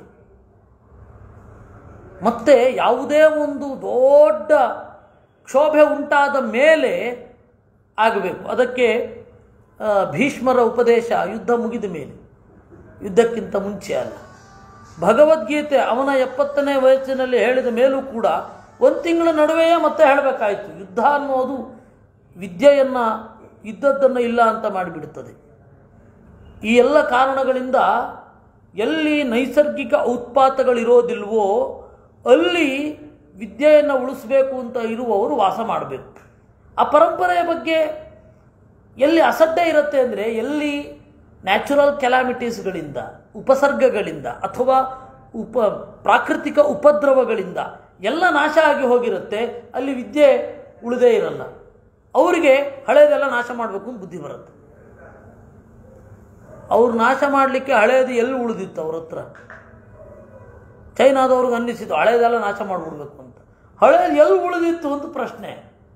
ಮತ್ತೆ ಯಾವುದೇ ಒಂದು ದೊಡ್ಡ ಕ್ಷೋಭೆ ಉಂಟಾದ ಮೇಲೆ ಆಗಬೇಕು ಅದಕ್ಕೆ ಆ, ಭೀಷ್ಮರ ಉಪದೇಶ ಯುದ್ಧ ಮುಗಿದ ಮೇಲೆ ಯುದ್ಧಕ್ಕಿಂತ ಮುಂಚೆ ಅಲ್ಲ ಭಗವದ್ಗೀತೆ ಅವನ ಎಪ್ಪತ್ತನೇ ವಯಸ್ಸಿನಲ್ಲಿ ಹೇಳಿದ ಮೇಲೂ ಕೂಡ ಒಂದು ತಿಂಗಳ ನಡುವೆಯೇ ಮತ್ತೆ ಹೇಳಬೇಕಾಯಿತು ಯುದ್ಧ ಅನ್ನೋದು ವಿದ್ಯೆಯನ್ನು ಇದ್ದದ್ದನ್ನು ಇಲ್ಲ ಅಂತ ಮಾಡಿಬಿಡುತ್ತದೆ ಈ ಎಲ್ಲ ಕಾರಣಗಳಿಂದ ಎಲ್ಲಿ ನೈಸರ್ಗಿಕ ಔತ್ಪಾತಗಳಿರೋದಿಲ್ವೋ ಅಲ್ಲಿ ವಿದ್ಯೆಯನ್ನು ಉಳಿಸಬೇಕು ಅಂತ ಇರುವವರು ವಾಸ ಮಾಡಬೇಕು ಆ ಪರಂಪರೆಯ ಬಗ್ಗೆ ಎಲ್ಲಿ ಅಸಡ್ಡೆ ಇರುತ್ತೆ ಅಂದರೆ ಎಲ್ಲಿ ನ್ಯಾಚುರಲ್ ಕೆಲಾಮಿಟೀಸ್ಗಳಿಂದ ಉಪಸರ್ಗಗಳಿಂದ ಅಥವಾ ಉಪ ಪ್ರಾಕೃತಿಕ ಉಪದ್ರವಗಳಿಂದ ಎಲ್ಲ ನಾಶ ಆಗಿ ಹೋಗಿರುತ್ತೆ ಅಲ್ಲಿ ವಿದ್ಯೆ ಉಳಿದೇ ಇರಲ್ಲ ಅವರಿಗೆ ಹಳೇದೆಲ್ಲ ನಾಶ ಮಾಡಬೇಕು ಅಂತ ಬುದ್ಧಿ ಬರುತ್ತೆ ಅವ್ರು ನಾಶ ಮಾಡಲಿಕ್ಕೆ ಹಳೇದು ಎಲ್ಲಿ ಉಳಿದಿತ್ತು ಅವ್ರ ಹತ್ರ ಚೈನಾದವ್ರಿಗೆ ಅನ್ನಿಸಿತು ಹಳೇದೆಲ್ಲ ನಾಶ ಮಾಡಿಬಿಡ್ಬೇಕು ಅಂತ ಹಳೇದು ಎಲ್ಲಿ ಉಳಿದಿತ್ತು ಅಂತ ಪ್ರಶ್ನೆ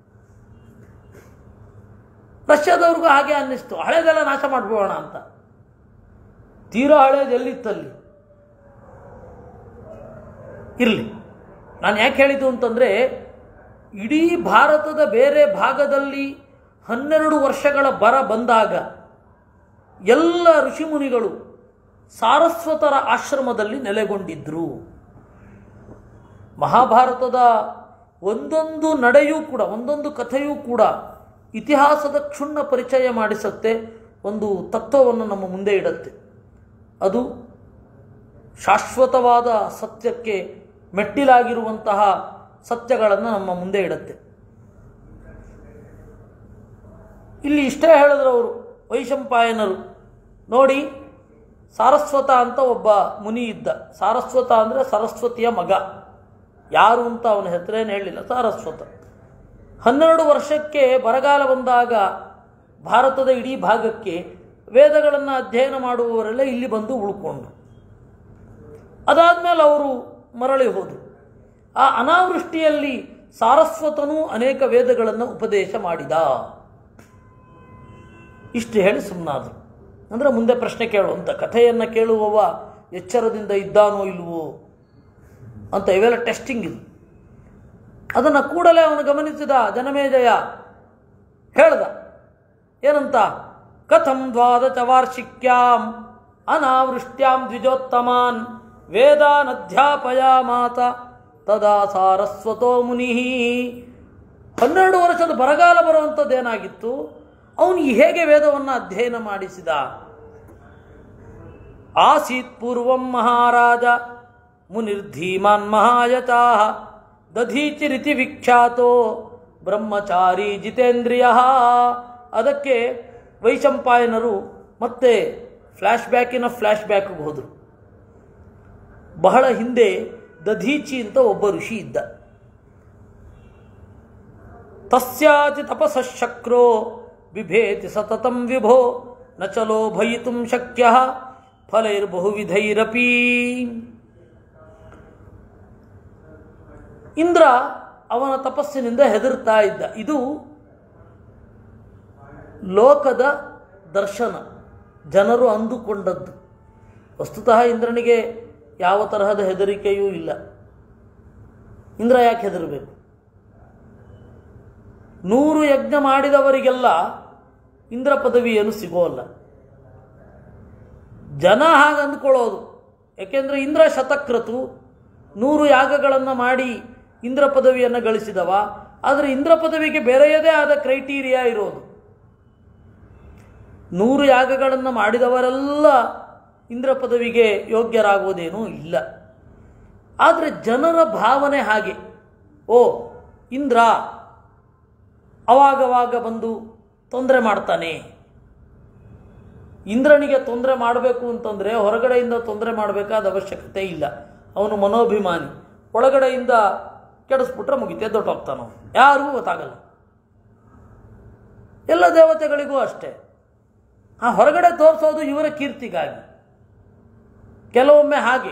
ರಷ್ಯಾದವ್ರಿಗೂ ಹಾಗೆ ಅನ್ನಿಸ್ತು ಹಳೇದೆಲ್ಲ ನಾಶ ಮಾಡಿಬಿಡೋಣ ಅಂತ ತೀರಾ ಹಳೇದು ಎಲ್ಲಿತ್ತಲ್ಲಿ ಇರಲಿ ನಾನು ಯಾಕೆ ಹೇಳಿದ್ದು ಅಂತಂದರೆ ಇಡೀ ಭಾರತದ ಬೇರೆ ಭಾಗದಲ್ಲಿ ಹನ್ನೆರಡು ವರ್ಷಗಳ ಬರ ಬಂದಾಗ ಎಲ್ಲ ಋಷಿಮುನಿಗಳು ಸಾರಸ್ವತರ ಆಶ್ರಮದಲ್ಲಿ ನೆಲೆಗೊಂಡಿದ್ದರು ಮಹಾಭಾರತದ ಒಂದೊಂದು ನಡೆಯೂ ಕೂಡ ಒಂದೊಂದು ಕಥೆಯೂ ಕೂಡ ಇತಿಹಾಸದ ಕ್ಷುಣ್ಣ ಪರಿಚಯ ಮಾಡಿಸುತ್ತೆ ಒಂದು ತತ್ವವನ್ನು ನಮ್ಮ ಮುಂದೆ ಇಡುತ್ತೆ ಅದು ಶಾಶ್ವತವಾದ ಸತ್ಯಕ್ಕೆ ಮೆಟ್ಟಿಲಾಗಿರುವಂತಹ ಸತ್ಯಗಳನ್ನು ನಮ್ಮ ಮುಂದೆ ಇಡುತ್ತೆ ಇಲ್ಲಿ ಇಷ್ಟೇ ಹೇಳಿದ್ರು ಅವರು ವೈಶಂಪಾಯನರು ನೋಡಿ ಸಾರಸ್ವತ ಅಂತ ಒಬ್ಬ ಮುನಿ ಇದ್ದ ಸಾರಸ್ವತ ಅಂದರೆ ಸರಸ್ವತಿಯ ಮಗ ಯಾರು ಅಂತ ಅವನ ಹೆಸರೇನು ಹೇಳಿಲ್ಲ ಸಾರಸ್ವತ ಹನ್ನೆರಡು ವರ್ಷಕ್ಕೆ ಬರಗಾಲ ಬಂದಾಗ ಭಾರತದ ಇಡೀ ಭಾಗಕ್ಕೆ ವೇದಗಳನ್ನು ಅಧ್ಯಯನ ಮಾಡುವವರೆಲ್ಲ ಇಲ್ಲಿ ಬಂದು ಉಳ್ಕೊಂಡು ಅದಾದಮೇಲೆ ಅವರು ಮರಳಿ ಹೋದರು ಆ ಅನಾವೃಷ್ಟಿಯಲ್ಲಿ ಸಾರಸ್ವತನೂ ಅನೇಕ ವೇದಗಳನ್ನು ಉಪದೇಶ ಮಾಡಿದ ಇಷ್ಟು ಹೇಳಿ ಸುಮ್ಮನಾದರು ಅಂದರೆ ಮುಂದೆ ಪ್ರಶ್ನೆ ಕೇಳುವಂಥ ಕಥೆಯನ್ನು ಕೇಳುವವ ಎಚ್ಚರದಿಂದ ಇದ್ದಾನೋ ಇಲ್ವೋ ಅಂತ ಇವೆಲ್ಲ ಟೆಸ್ಟಿಂಗ್ ಇದು ಅದನ್ನು ಕೂಡಲೇ ಅವನು ಗಮನಿಸಿದ ಜನಮೇಜಯ ಹೇಳ್ದ ಏನಂತ ಕಥಂ ದ್ವಾದಶ ವಾರ್ಷಿಕ್ಯಾಂ ಅನಾವೃಷ್ಟ್ಯಾಂ ದ್ವಿಜೋತ್ತಮಾನ್ ವೇದಾನಧ್ಯಾಪಯಾಮಾತ ತದಾ ಸಾರಸ್ವತೋ ಮುನಿ ಹನ್ನೆರಡು ವರ್ಷದ ಬರಗಾಲ ಬರುವಂಥದ್ದೇನಾಗಿತ್ತು ಅವನು ಹೇಗೆ ವೇದವನ್ನು ಅಧ್ಯಯನ ಮಾಡಿಸಿದ ಆಸೀತ್ ಪೂರ್ವಂ ಮಹಾರಾಜ ಮುನಿರ್ಧೀಮಾನ್ ಮಹಾಯತಾ ದಧೀಚಿರಿತಿ ವಿಖ್ಯಾತೋ ಬ್ರಹ್ಮಚಾರಿ ಜಿತೇಂದ್ರಿಯ ಅದಕ್ಕೆ ವೈಶಂಪಾಯನರು ಮತ್ತೆ ಫ್ಲ್ಯಾಶ್ ಬ್ಯಾಕಿನ ಫ್ಲ್ಯಾಶ್ ಬ್ಯಾಕ್ಗೆ ಹೋದರು ಬಹಳ ಹಿಂದೆ ದಧೀಚಿ ಅಂತ ಒಬ್ಬ ಋಷಿ ಇದ್ದ ತಸ್ಯಾತಿ ತಪಸಶಕ್ರೋ ಬಿಭೇತಿ ಸತತಂ ವಿಭೋ ನ ಚಲೋ ಭಯಿತುಂ ಶಕ್ಯ ಫಲೈರ್ಬಹುವಿಧೈರಪಿ ಇಂದ್ರ ಅವನ ತಪಸ್ಸಿನಿಂದ ಹೆದರ್ತಾ ಇದ್ದ ಇದು ಲೋಕದ ದರ್ಶನ ಜನರು ಅಂದುಕೊಂಡದ್ದು ವಸ್ತುತಃ ಇಂದ್ರನಿಗೆ ಯಾವ ತರಹದ ಹೆದರಿಕೆಯೂ ಇಲ್ಲ ಇಂದ್ರ ಯಾಕೆ ಹೆದರಬೇಕು ನೂರು ಯಜ್ಞ ಮಾಡಿದವರಿಗೆಲ್ಲ ಇಂದ್ರ ಪದವಿಯನ್ನು ಸಿಗೋಲ್ಲ ಜನ ಹಾಗೆ ಅಂದ್ಕೊಳ್ಳೋದು ಯಾಕೆಂದರೆ ಇಂದ್ರ ಶತಕ್ರತು ನೂರು ಯಾಗಗಳನ್ನು ಮಾಡಿ ಇಂದ್ರ ಪದವಿಯನ್ನು ಗಳಿಸಿದವ ಆದರೆ ಇಂದ್ರ ಪದವಿಗೆ ಬೇರೆಯದೇ ಆದ ಕ್ರೈಟೀರಿಯಾ ಇರೋದು ನೂರು ಯಾಗಗಳನ್ನು ಮಾಡಿದವರೆಲ್ಲ ಇಂದ್ರ ಪದವಿಗೆ ಯೋಗ್ಯರಾಗೋದೇನೂ ಇಲ್ಲ ಆದರೆ ಜನರ ಭಾವನೆ ಹಾಗೆ ಓ ಇಂದ್ರ ಅವಾಗವಾಗ ಬಂದು ತೊಂದರೆ ಮಾಡ್ತಾನೆ ಇಂದ್ರನಿಗೆ ತೊಂದರೆ ಮಾಡಬೇಕು ಅಂತಂದರೆ ಹೊರಗಡೆಯಿಂದ ತೊಂದರೆ ಮಾಡಬೇಕಾದ ಅವಶ್ಯಕತೆ ಇಲ್ಲ ಅವನು ಮನೋಭಿಮಾನಿ ಒಳಗಡೆಯಿಂದ ಕೆಡಿಸ್ಬಿಟ್ರೆ ಮುಗಿತೆ ದೊಡ್ಡೋಗ್ತಾನ ಯಾರಿಗೂ ಗೊತ್ತಾಗಲ್ಲ ಎಲ್ಲ ದೇವತೆಗಳಿಗೂ ಅಷ್ಟೇ ಆ ಹೊರಗಡೆ ತೋರಿಸೋದು ಇವರ ಕೀರ್ತಿಗಾಗಿ ಕೆಲವೊಮ್ಮೆ ಹಾಗೆ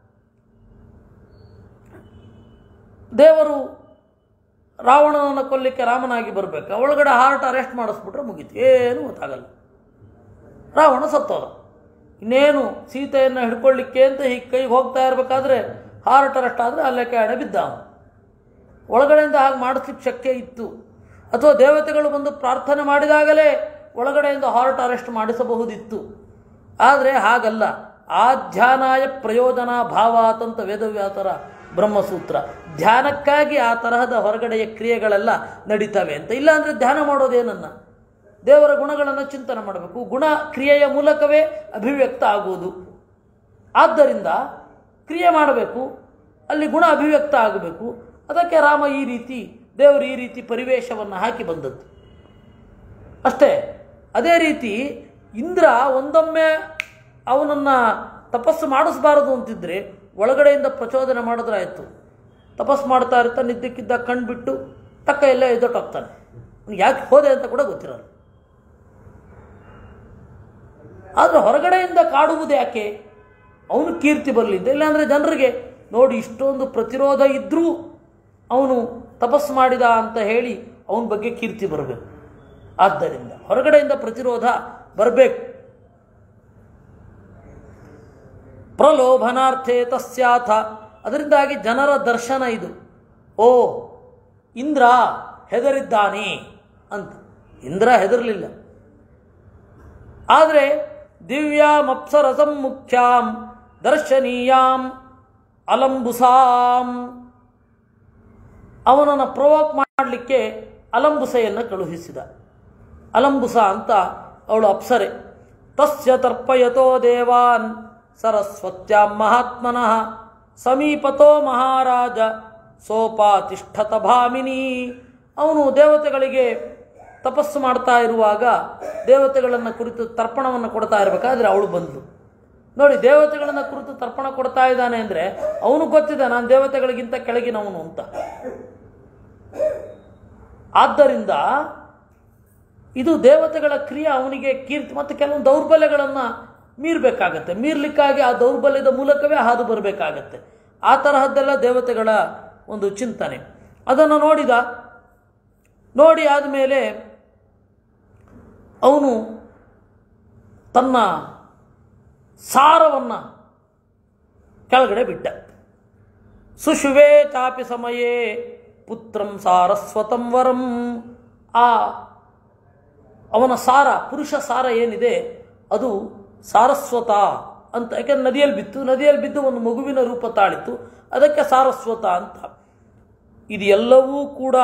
ದೇವರು ರಾವಣನನ್ನು ಕೊಲ್ಲಿಕ್ಕೆ ರಾಮನಾಗಿ ಬರಬೇಕು ಒಳಗಡೆ ಹಾರ್ಟ್ ಅರೆಸ್ಟ್ ಮಾಡಿಸ್ಬಿಟ್ರೆ ಮುಗೀತು ಏನೂ ಗೊತ್ತಾಗಲ್ಲ ರಾವಣ ಸತ್ತೋದ ಇನ್ನೇನು ಸೀತೆಯನ್ನು ಹಿಡ್ಕೊಳ್ಳಿಕ್ಕೆ ಅಂತ ಹೀಗೆ ಕೈಗೆ ಹೋಗ್ತಾ ಇರಬೇಕಾದ್ರೆ ಹಾರ್ಟ್ ಅರೆಸ್ಟ್ ಆದರೆ ಅಲ್ಲೇ ಕೆಳಗಡೆ ಬಿದ್ದ ಅವನು ಒಳಗಡೆಯಿಂದ ಹಾಗೆ ಮಾಡಿಸ್ಲಿಕ್ಕೆ ಶಕ್ಯ ಇತ್ತು ಅಥವಾ ದೇವತೆಗಳು ಬಂದು ಪ್ರಾರ್ಥನೆ ಮಾಡಿದಾಗಲೇ ಒಳಗಡೆಯಿಂದ ಹಾರ್ಟ್ ಅರೆಸ್ಟ್ ಮಾಡಿಸಬಹುದಿತ್ತು ಆದರೆ ಹಾಗಲ್ಲ ಆಧ್ಯಾನಾಯ ಪ್ರಯೋಜನ ಭಾವಾತಂತ ವೇದವ್ಯಾಸರ ಬ್ರಹ್ಮಸೂತ್ರ ಧ್ಯಾನಕ್ಕಾಗಿ ಆ ತರಹದ ಹೊರಗಡೆಯ ಕ್ರಿಯೆಗಳೆಲ್ಲ ನಡೀತವೆ ಅಂತ ಇಲ್ಲಾಂದರೆ ಧ್ಯಾನ ಮಾಡೋದೇನನ್ನ ದೇವರ ಗುಣಗಳನ್ನು ಚಿಂತನೆ ಮಾಡಬೇಕು ಗುಣ ಕ್ರಿಯೆಯ ಮೂಲಕವೇ ಅಭಿವ್ಯಕ್ತ ಆಗುವುದು ಆದ್ದರಿಂದ ಕ್ರಿಯೆ ಮಾಡಬೇಕು ಅಲ್ಲಿ ಗುಣ ಅಭಿವ್ಯಕ್ತ ಆಗಬೇಕು ಅದಕ್ಕೆ ರಾಮ ಈ ರೀತಿ ದೇವರು ಈ ರೀತಿ ಪರಿವೇಶವನ್ನು ಹಾಕಿ ಬಂದದ್ದು ಅಷ್ಟೇ ಅದೇ ರೀತಿ ಇಂದ್ರ ಒಂದೊಮ್ಮೆ ಅವನನ್ನು ತಪಸ್ಸು ಮಾಡಿಸಬಾರದು ಅಂತಿದ್ರೆ ಒಳಗಡೆಯಿಂದ ಪ್ರಚೋದನೆ ಮಾಡಿದ್ರಾಯ್ತು ತಪಸ್ಸು ಮಾಡ್ತಾ ಇರ್ತಾ ನಿದ್ದಕ್ಕಿದ್ದ ಕಣ್ಣು ಬಿಟ್ಟು ಟಕ್ಕ ಎಲ್ಲ ಎದ್ದೊಟ್ಟೋಗ್ತಾನೆ ಯಾಕೆ ಹೋದೆ ಅಂತ ಕೂಡ ಗೊತ್ತಿರಲ್ಲ ಆದರೆ ಹೊರಗಡೆಯಿಂದ ಕಾಡುವುದು ಯಾಕೆ ಅವನು ಕೀರ್ತಿ ಬರಲಿಂದ ಇಲ್ಲಾಂದರೆ ಜನರಿಗೆ ನೋಡಿ ಇಷ್ಟೊಂದು ಪ್ರತಿರೋಧ ಇದ್ದರೂ ಅವನು ತಪಸ್ಸು ಮಾಡಿದ ಅಂತ ಹೇಳಿ ಅವನ ಬಗ್ಗೆ ಕೀರ್ತಿ ಬರಬೇಕು ಆದ್ದರಿಂದ ಹೊರಗಡೆಯಿಂದ ಪ್ರತಿರೋಧ ಬರಬೇಕು ಪ್ರಲೋಭನಾರ್ಥೇ ತಸ್ಯಾಥ ಅದರಿಂದಾಗಿ ಜನರ ದರ್ಶನ ಇದು ಓ ಇಂದ್ರ ಹೆದರಿದ್ದಾನೆ ಅಂತ ಇಂದ್ರ ಹೆದರಲಿಲ್ಲ ಆದರೆ ದಿವ್ಯಾಂ ಅಪ್ಸರಸಂ ಮುಖ್ಯಾಂ ದರ್ಶನೀಯಾಂ ಅಲಂಬುಸಾಂ ಅವನನ್ನು ಪ್ರವೋಕ್ ಮಾಡಲಿಕ್ಕೆ ಅಲಂಬುಸೆಯನ್ನು ಕಳುಹಿಸಿದ ಅಲಂಬುಸ ಅಂತ ಅವಳು ಅಪ್ಸರೆ ತಸ್ಯ ತರ್ಪಯತೋ ದೇವಾನ್ ಸರಸ್ವತ್ಯಾಂ ಮಹಾತ್ಮನಃ ಸಮೀಪತೋ ಮಹಾರಾಜ ಸೋಪಾತಿಷ್ಠತ ಭಾಮಿನಿ ಅವನು ದೇವತೆಗಳಿಗೆ ತಪಸ್ಸು ಮಾಡ್ತಾ ಇರುವಾಗ ದೇವತೆಗಳನ್ನು ಕುರಿತು ತರ್ಪಣವನ್ನು ಕೊಡ್ತಾ ಇರಬೇಕಾದ್ರೆ ಅವಳು ಬಂದಳು ನೋಡಿ ದೇವತೆಗಳನ್ನು ಕುರಿತು ತರ್ಪಣ ಕೊಡ್ತಾ ಇದ್ದಾನೆ ಅಂದರೆ ಅವನು ಗೊತ್ತಿದೆ ನಾನು ದೇವತೆಗಳಿಗಿಂತ ಕೆಳಗಿನವನು ಅಂತ ಆದ್ದರಿಂದ ಇದು ದೇವತೆಗಳ ಕ್ರಿಯೆ ಅವನಿಗೆ ಕೀರ್ತಿ ಮತ್ತು ಕೆಲವೊಂದು ದೌರ್ಬಲ್ಯಗಳನ್ನು ಮೀರಬೇಕಾಗತ್ತೆ ಮೀರ್ಲಿಕ್ಕಾಗಿ ಆ ದೌರ್ಬಲ್ಯದ ಮೂಲಕವೇ ಹಾದು ಬರಬೇಕಾಗತ್ತೆ ಆ ತರಹದ್ದೆಲ್ಲ ದೇವತೆಗಳ ಒಂದು ಚಿಂತನೆ ಅದನ್ನು ನೋಡಿದ ನೋಡಿ ಆದಮೇಲೆ ಅವನು ತನ್ನ ಸಾರವನ್ನು ಕೆಳಗಡೆ ಬಿಟ್ಟ ಸುಶುವೇ ಚಾಪಿ ಸಮಯೇ ಪುತ್ರಂ ಸಾರಸ್ವತಂ ವರಂ ಆ ಅವನ ಸಾರ ಪುರುಷ ಸಾರ ಏನಿದೆ ಅದು ಸಾರಸ್ವತ ಅಂತ ಯಾಕೆಂದ್ರೆ ನದಿಯಲ್ಲಿ ಬಿತ್ತು ನದಿಯಲ್ಲಿ ಬಿದ್ದು ಒಂದು ಮಗುವಿನ ರೂಪ ತಾಳಿತು ಅದಕ್ಕೆ ಸಾರಸ್ವತ ಅಂತ ಇದು ಎಲ್ಲವೂ ಕೂಡ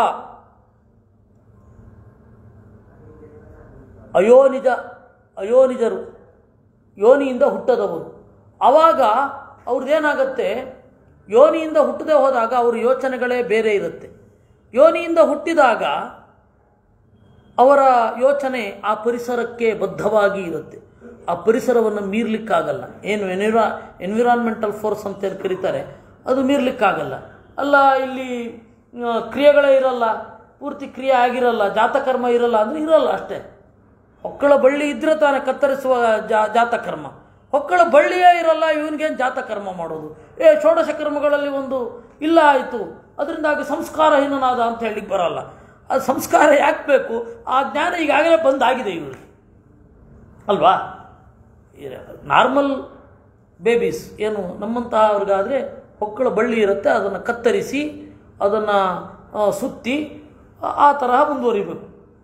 ಅಯೋನಿಜ ಅಯೋನಿಜರು ಯೋನಿಯಿಂದ ಹುಟ್ಟದವರು ಆವಾಗ ಅವ್ರದ್ದೇನಾಗತ್ತೆ ಯೋನಿಯಿಂದ ಹುಟ್ಟದೆ ಹೋದಾಗ ಅವ್ರ ಯೋಚನೆಗಳೇ ಬೇರೆ ಇರುತ್ತೆ ಯೋನಿಯಿಂದ ಹುಟ್ಟಿದಾಗ ಅವರ ಯೋಚನೆ ಆ ಪರಿಸರಕ್ಕೆ ಬದ್ಧವಾಗಿ ಇರುತ್ತೆ ಆ ಪರಿಸರವನ್ನು ಮೀರ್ಲಿಕ್ಕಾಗಲ್ಲ ಏನು ಎನ್ವಿರಾ ಎನ್ವಿರಾನ್ಮೆಂಟಲ್ ಫೋರ್ಸ್ ಅಂತ ಏನು ಕರೀತಾರೆ ಅದು ಮೀರ್ಲಿಕ್ಕಾಗಲ್ಲ ಅಲ್ಲ ಇಲ್ಲಿ ಆ, ಕ್ರಿಯೆಗಳೇ ಇರಲ್ಲ ಪೂರ್ತಿ ಕ್ರಿಯೆ ಆಗಿರಲ್ಲ ಜಾತಕರ್ಮ ಇರಲ್ಲ ಅಂದರೆ ಇರಲ್ಲ ಅಷ್ಟೇ ಹೊಕ್ಕಳ ಬಳ್ಳಿ ಇದ್ರೆ ತಾನೇ ಕತ್ತರಿಸುವ ಜಾ ಜಾತಕರ್ಮ ಹೊಕ್ಕಳ ಬಳ್ಳಿಯೇ ಇರಲ್ಲ ಇವನಿಗೇನು ಜಾತಕರ್ಮ ಮಾಡೋದು ಏ ಷೋಡಶ ಕರ್ಮಗಳಲ್ಲಿ ಒಂದು ಇಲ್ಲ ಆಯಿತು ಅದರಿಂದಾಗಿ ಸಂಸ್ಕಾರಹೀನನಾದ ಅಂತ ಹೇಳಿಕ್ಕೆ ಬರಲ್ಲ ಅದು ಸಂಸ್ಕಾರ ಯಾಕೆ ಬೇಕು ಆ ಜ್ಞಾನ ಈಗಾಗಲೇ ಬಂದಾಗಿದೆ ಇವರಿಗೆ ಅಲ್ವಾ ನಾರ್ಮಲ್ ಬೇಬೀಸ್ ಏನು ನಮ್ಮಂತಹ ಅವ್ರಿಗಾದರೆ ಹೊಕ್ಕಳ ಬಳ್ಳಿ ಇರುತ್ತೆ ಅದನ್ನು ಕತ್ತರಿಸಿ ಅದನ್ನು ಸುತ್ತಿ ಆ- ಆ ತರಹ ಮುಂದುವರಿಬೇಕು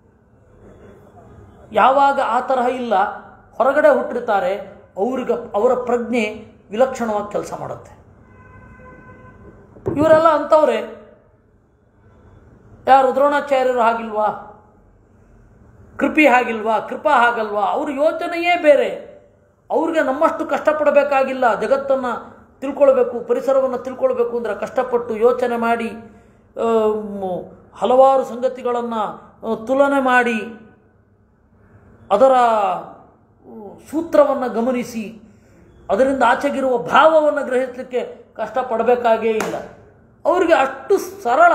ಯಾವಾಗ ಆ ತರಹ ಇಲ್ಲ ಹೊರಗಡೆ ಹುಟ್ಟಿರ್ತಾರೆ ಅವ್ರಿಗೆ ಅವರ ಪ್ರಜ್ಞೆ ವಿಲಕ್ಷಣವಾಗಿ ಕೆಲಸ ಮಾಡುತ್ತೆ ಇವರೆಲ್ಲ ಅಂಥವ್ರೆ ಯಾರು ದ್ರೋಣಾಚಾರ್ಯರು ಹಾಗಿಲ್ವಾ ಕೃಪಿ ಹಾಗಿಲ್ವಾ ಕೃಪಾ ಹಾಗಲ್ವಾ ಅವ್ರ ಯೋಚನೆಯೇ ಬೇರೆ ಅವ್ರಿಗೆ ನಮ್ಮಷ್ಟು ಕಷ್ಟಪಡಬೇಕಾಗಿಲ್ಲ ಜಗತ್ತನ್ನು ತಿಳ್ಕೊಳ್ಬೇಕು ಪರಿಸರವನ್ನು ತಿಳ್ಕೊಳ್ಬೇಕು ಅಂದರೆ ಕಷ್ಟಪಟ್ಟು ಯೋಚನೆ ಮಾಡಿ ಆ, ಮ್, ಹಲವಾರು ಸಂಗತಿಗಳನ್ನು ತುಲನೆ ಮಾಡಿ ಅದರ ಸೂತ್ರವನ್ನು ಗಮನಿಸಿ ಅದರಿಂದ ಆಚೆಗಿರುವ ಭಾವವನ್ನು ಗ್ರಹಿಸಲಿಕ್ಕೆ ಕಷ್ಟಪಡಬೇಕಾಗೇ ಇಲ್ಲ ಅವರಿಗೆ ಅಷ್ಟು ಸರಳ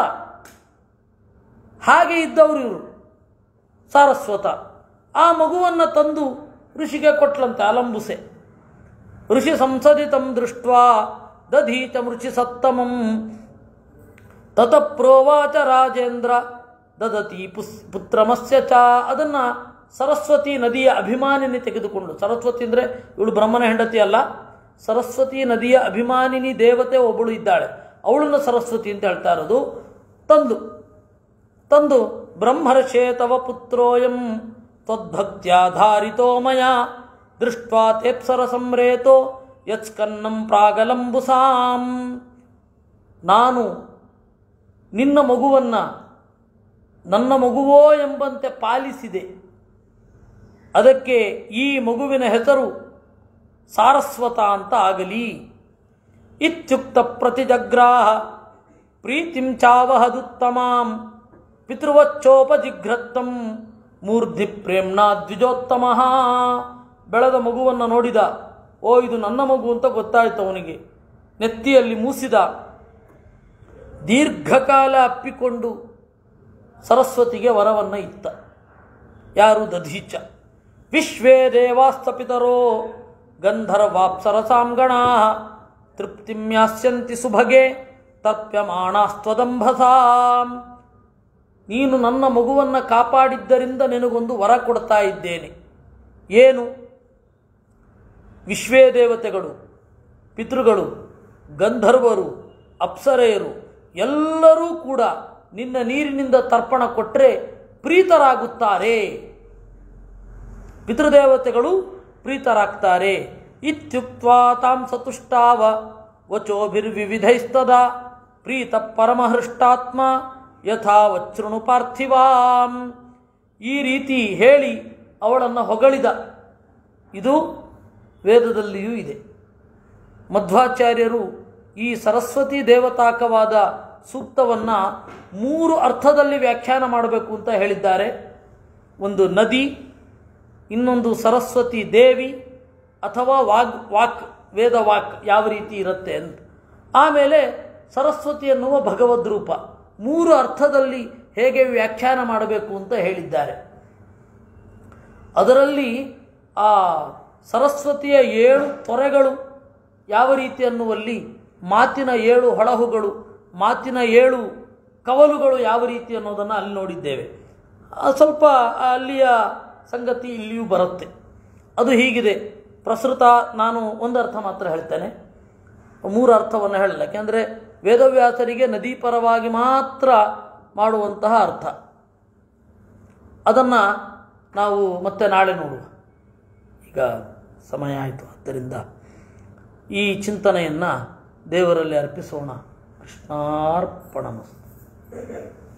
ಹಾಗೆ ಇದ್ದವರು ಇವರು ಸಾರಸ್ವತ ಆ ಮಗುವನ್ನು ತಂದು ಋಷಿಗೆ ಕೊಟ್ಲಂತೆ ಅಲಂಬುಸೆ ಋಷಿ ಸಂಸದಿತಂ ದೃಷ್ಟ ದಧೀಚ ಮೃಚಿ ಸತ್ತಮಂ ತತ ಪ್ರೋವಾಚ ರಾಜೇಂದ್ರ ದದತಿ ಪುಸ್ ಪುತ್ರಮಸ್ಯ ಚ ಅದನ್ನು ಸರಸ್ವತಿ ನದಿಯ ಅಭಿಮಾನಿನಿ ತೆಗೆದುಕೊಂಡು ಸರಸ್ವತಿ ಅಂದರೆ ಇವಳು ಬ್ರಹ್ಮನ ಹೆಂಡತಿ ಅಲ್ಲ ಸರಸ್ವತಿ ನದಿಯ ಅಭಿಮಾನಿನಿ ದೇವತೆ ಒಬ್ಬಳು ಇದ್ದಾಳೆ ಅವಳನ್ನು ಸರಸ್ವತಿ ಅಂತ ಹೇಳ್ತಾ ಇರೋದು ತಂದು ತಂದು ಬ್ರಹ್ಮರ್ಷೇ ತವ ಪುತ್ರೋಯಂ ತ್ವದ್ಭಕ್ತ್ಯಾಧಾರಿತೋ ಮಯ ದೃಷ್ಟ್ವಾ ತೇಪ್ಸರ ಸಂರೇತೋ ಯತ್ಸ್ಕನ್ನಂ ಪ್ರಾಗಲಂಬುಸಾಂ ನಾನು ನಿನ್ನ ಮಗುವನ್ನು ನನ್ನ ಮಗುವೋ ಎಂಬಂತೆ ಪಾಲಿಸಿದೆ ಅದಕ್ಕೆ ಈ ಮಗುವಿನ ಹೆಸರು ಸಾರಸ್ವತ ಅಂತ ಆಗಲಿ ಇತ್ಯುಕ್ತ ಪ್ರತಿಜಗ್ರಾಹ ಪ್ರೀತಿಂ ಚಾವಹದುತ್ತಮಾಂ ಪಿತೃವಚ್ಚೋಪಜಿಘ್ರತ್ತಂ ಮೂರ್ಧಿ ಪ್ರೇಮ್ನಾ ದ್ವಿಜೋತ್ತಮ ಬೆಳೆದ ಮಗುವನ್ನು ನೋಡಿದ ಓ ಇದು ನನ್ನ ಮಗು ಅಂತ ಗೊತ್ತಾಯ್ತು ಅವನಿಗೆ ನೆತ್ತಿಯಲ್ಲಿ ಮೂಸಿದ ದೀರ್ಘಕಾಲ ಅಪ್ಪಿಕೊಂಡು ಸರಸ್ವತಿಗೆ ವರವನ್ನು ಇತ್ತ ಯಾರು ದಧೀಚ ವಿಶ್ವೇ ದೇವಾಸ್ತಪಿತರೋ ಗಂಧರ್ವಾಪ್ಸರಸಾಂಗಣಾ ತೃಪ್ತಿಂ ಯಾಸ್ಯಂತಿ ಸುಭಗೆ ತಪ್ಯಮಾಣಾಸ್ತ್ವದಂಭಸಾಂ ನೀನು ನನ್ನ ಮಗುವನ್ನು ಕಾಪಾಡಿದ್ದರಿಂದ ನಿನಗೊಂದು ವರ ಕೊಡ್ತಾ ಇದ್ದೇನೆ ಏನು ವಿಶ್ವೇ ದೇವತೆಗಳು ಪಿತೃಗಳು ಗಂಧರ್ವರು ಅಪ್ಸರೆಯರು ಎಲ್ಲರೂ ಕೂಡ ನಿನ್ನ ನೀರಿನಿಂದ ತರ್ಪಣ ಕೊಟ್ಟರೆ ಪ್ರೀತರಾಗುತ್ತಾರೆ ಪಿತೃದೇವತೆಗಳು ಪ್ರೀತರಾಗ್ತಾರೆ ಇತ್ಯುಕ್ತ್ವಾ ತಾಂ ಸತುಷ್ಟಾವ ವಚೋಭಿರ್ವಿವಿಧೈಸ್ತದ ಪ್ರೀತ ಪರಮಹೃಷ್ಟಾತ್ಮ ಯಥಾ ವಚ್ಛೃಣು ಪಾರ್ಥಿವಾಂ ಈ ರೀತಿ ಹೇಳಿ ಅವಳನ್ನು ಹೊಗಳಿದ ಇದು ವೇದದಲ್ಲಿಯೂ ಇದೆ ಮಧ್ವಾಚಾರ್ಯರು ಈ ಸರಸ್ವತಿ ದೇವತಾಕವಾದ ಸೂಕ್ತವನ್ನು ಮೂರು ಅರ್ಥದಲ್ಲಿ ವ್ಯಾಖ್ಯಾನ ಮಾಡಬೇಕು ಅಂತ ಹೇಳಿದ್ದಾರೆ ಒಂದು ನದಿ ಇನ್ನೊಂದು ಸರಸ್ವತಿ ದೇವಿ ಅಥವಾ ವಾಗ್ ವಾಕ್ ವೇದ ವಾಕ್ ಯಾವ ರೀತಿ ಇರುತ್ತೆ ಅಂತ ಆಮೇಲೆ ಸರಸ್ವತಿ ಎನ್ನುವ ಭಗವದ್ ರೂಪ ಮೂರು ಅರ್ಥದಲ್ಲಿ ಹೇಗೆ ವ್ಯಾಖ್ಯಾನ ಮಾಡಬೇಕು ಅಂತ ಹೇಳಿದ್ದಾರೆ ಅದರಲ್ಲಿ ಆ ಸರಸ್ವತಿಯ ಏಳು ತೊರೆಗಳು ಯಾವ ರೀತಿ ಅನ್ನುವಲ್ಲಿ ಮಾತಿನ ಏಳು ಹೊಳಹುಗಳು ಮಾತಿನ ಏಳು ಕವಲುಗಳು ಯಾವ ರೀತಿ ಅನ್ನೋದನ್ನು ಅಲ್ಲಿ ನೋಡಿದ್ದೇವೆ ಆ, ಸ್ವಲ್ಪ ಅಲ್ಲಿಯ ಸಂಗತಿ ಇಲ್ಲಿಯೂ ಬರುತ್ತೆ ಅದು ಹೀಗಿದೆ ಪ್ರಸ್ತುತ ನಾನು ಒಂದು ಅರ್ಥ ಮಾತ್ರ ಹೇಳ್ತೇನೆ ಮೂರು ಅರ್ಥವನ್ನು ಹೇಳಲ್ಲ ಯಾಕೆಂದರೆ ವೇದವ್ಯಾಸರಿಗೆ ನದಿ ಪರವಾಗಿ ಮಾತ್ರ ಮಾಡುವಂತಹ ಅರ್ಥ ಅದನ್ನು ನಾವು ಮತ್ತೆ ನಾಳೆ ನೋಡುವ ಈಗ ಸಮಯ ಆಯಿತು ಆದ್ದರಿಂದ ಈ ಚಿಂತನೆಯನ್ನು ದೇವರಲ್ಲಿ ಅರ್ಪಿಸೋಣ ಕೃಷ್ಣಾರ್ಪಣಮಸ್ತು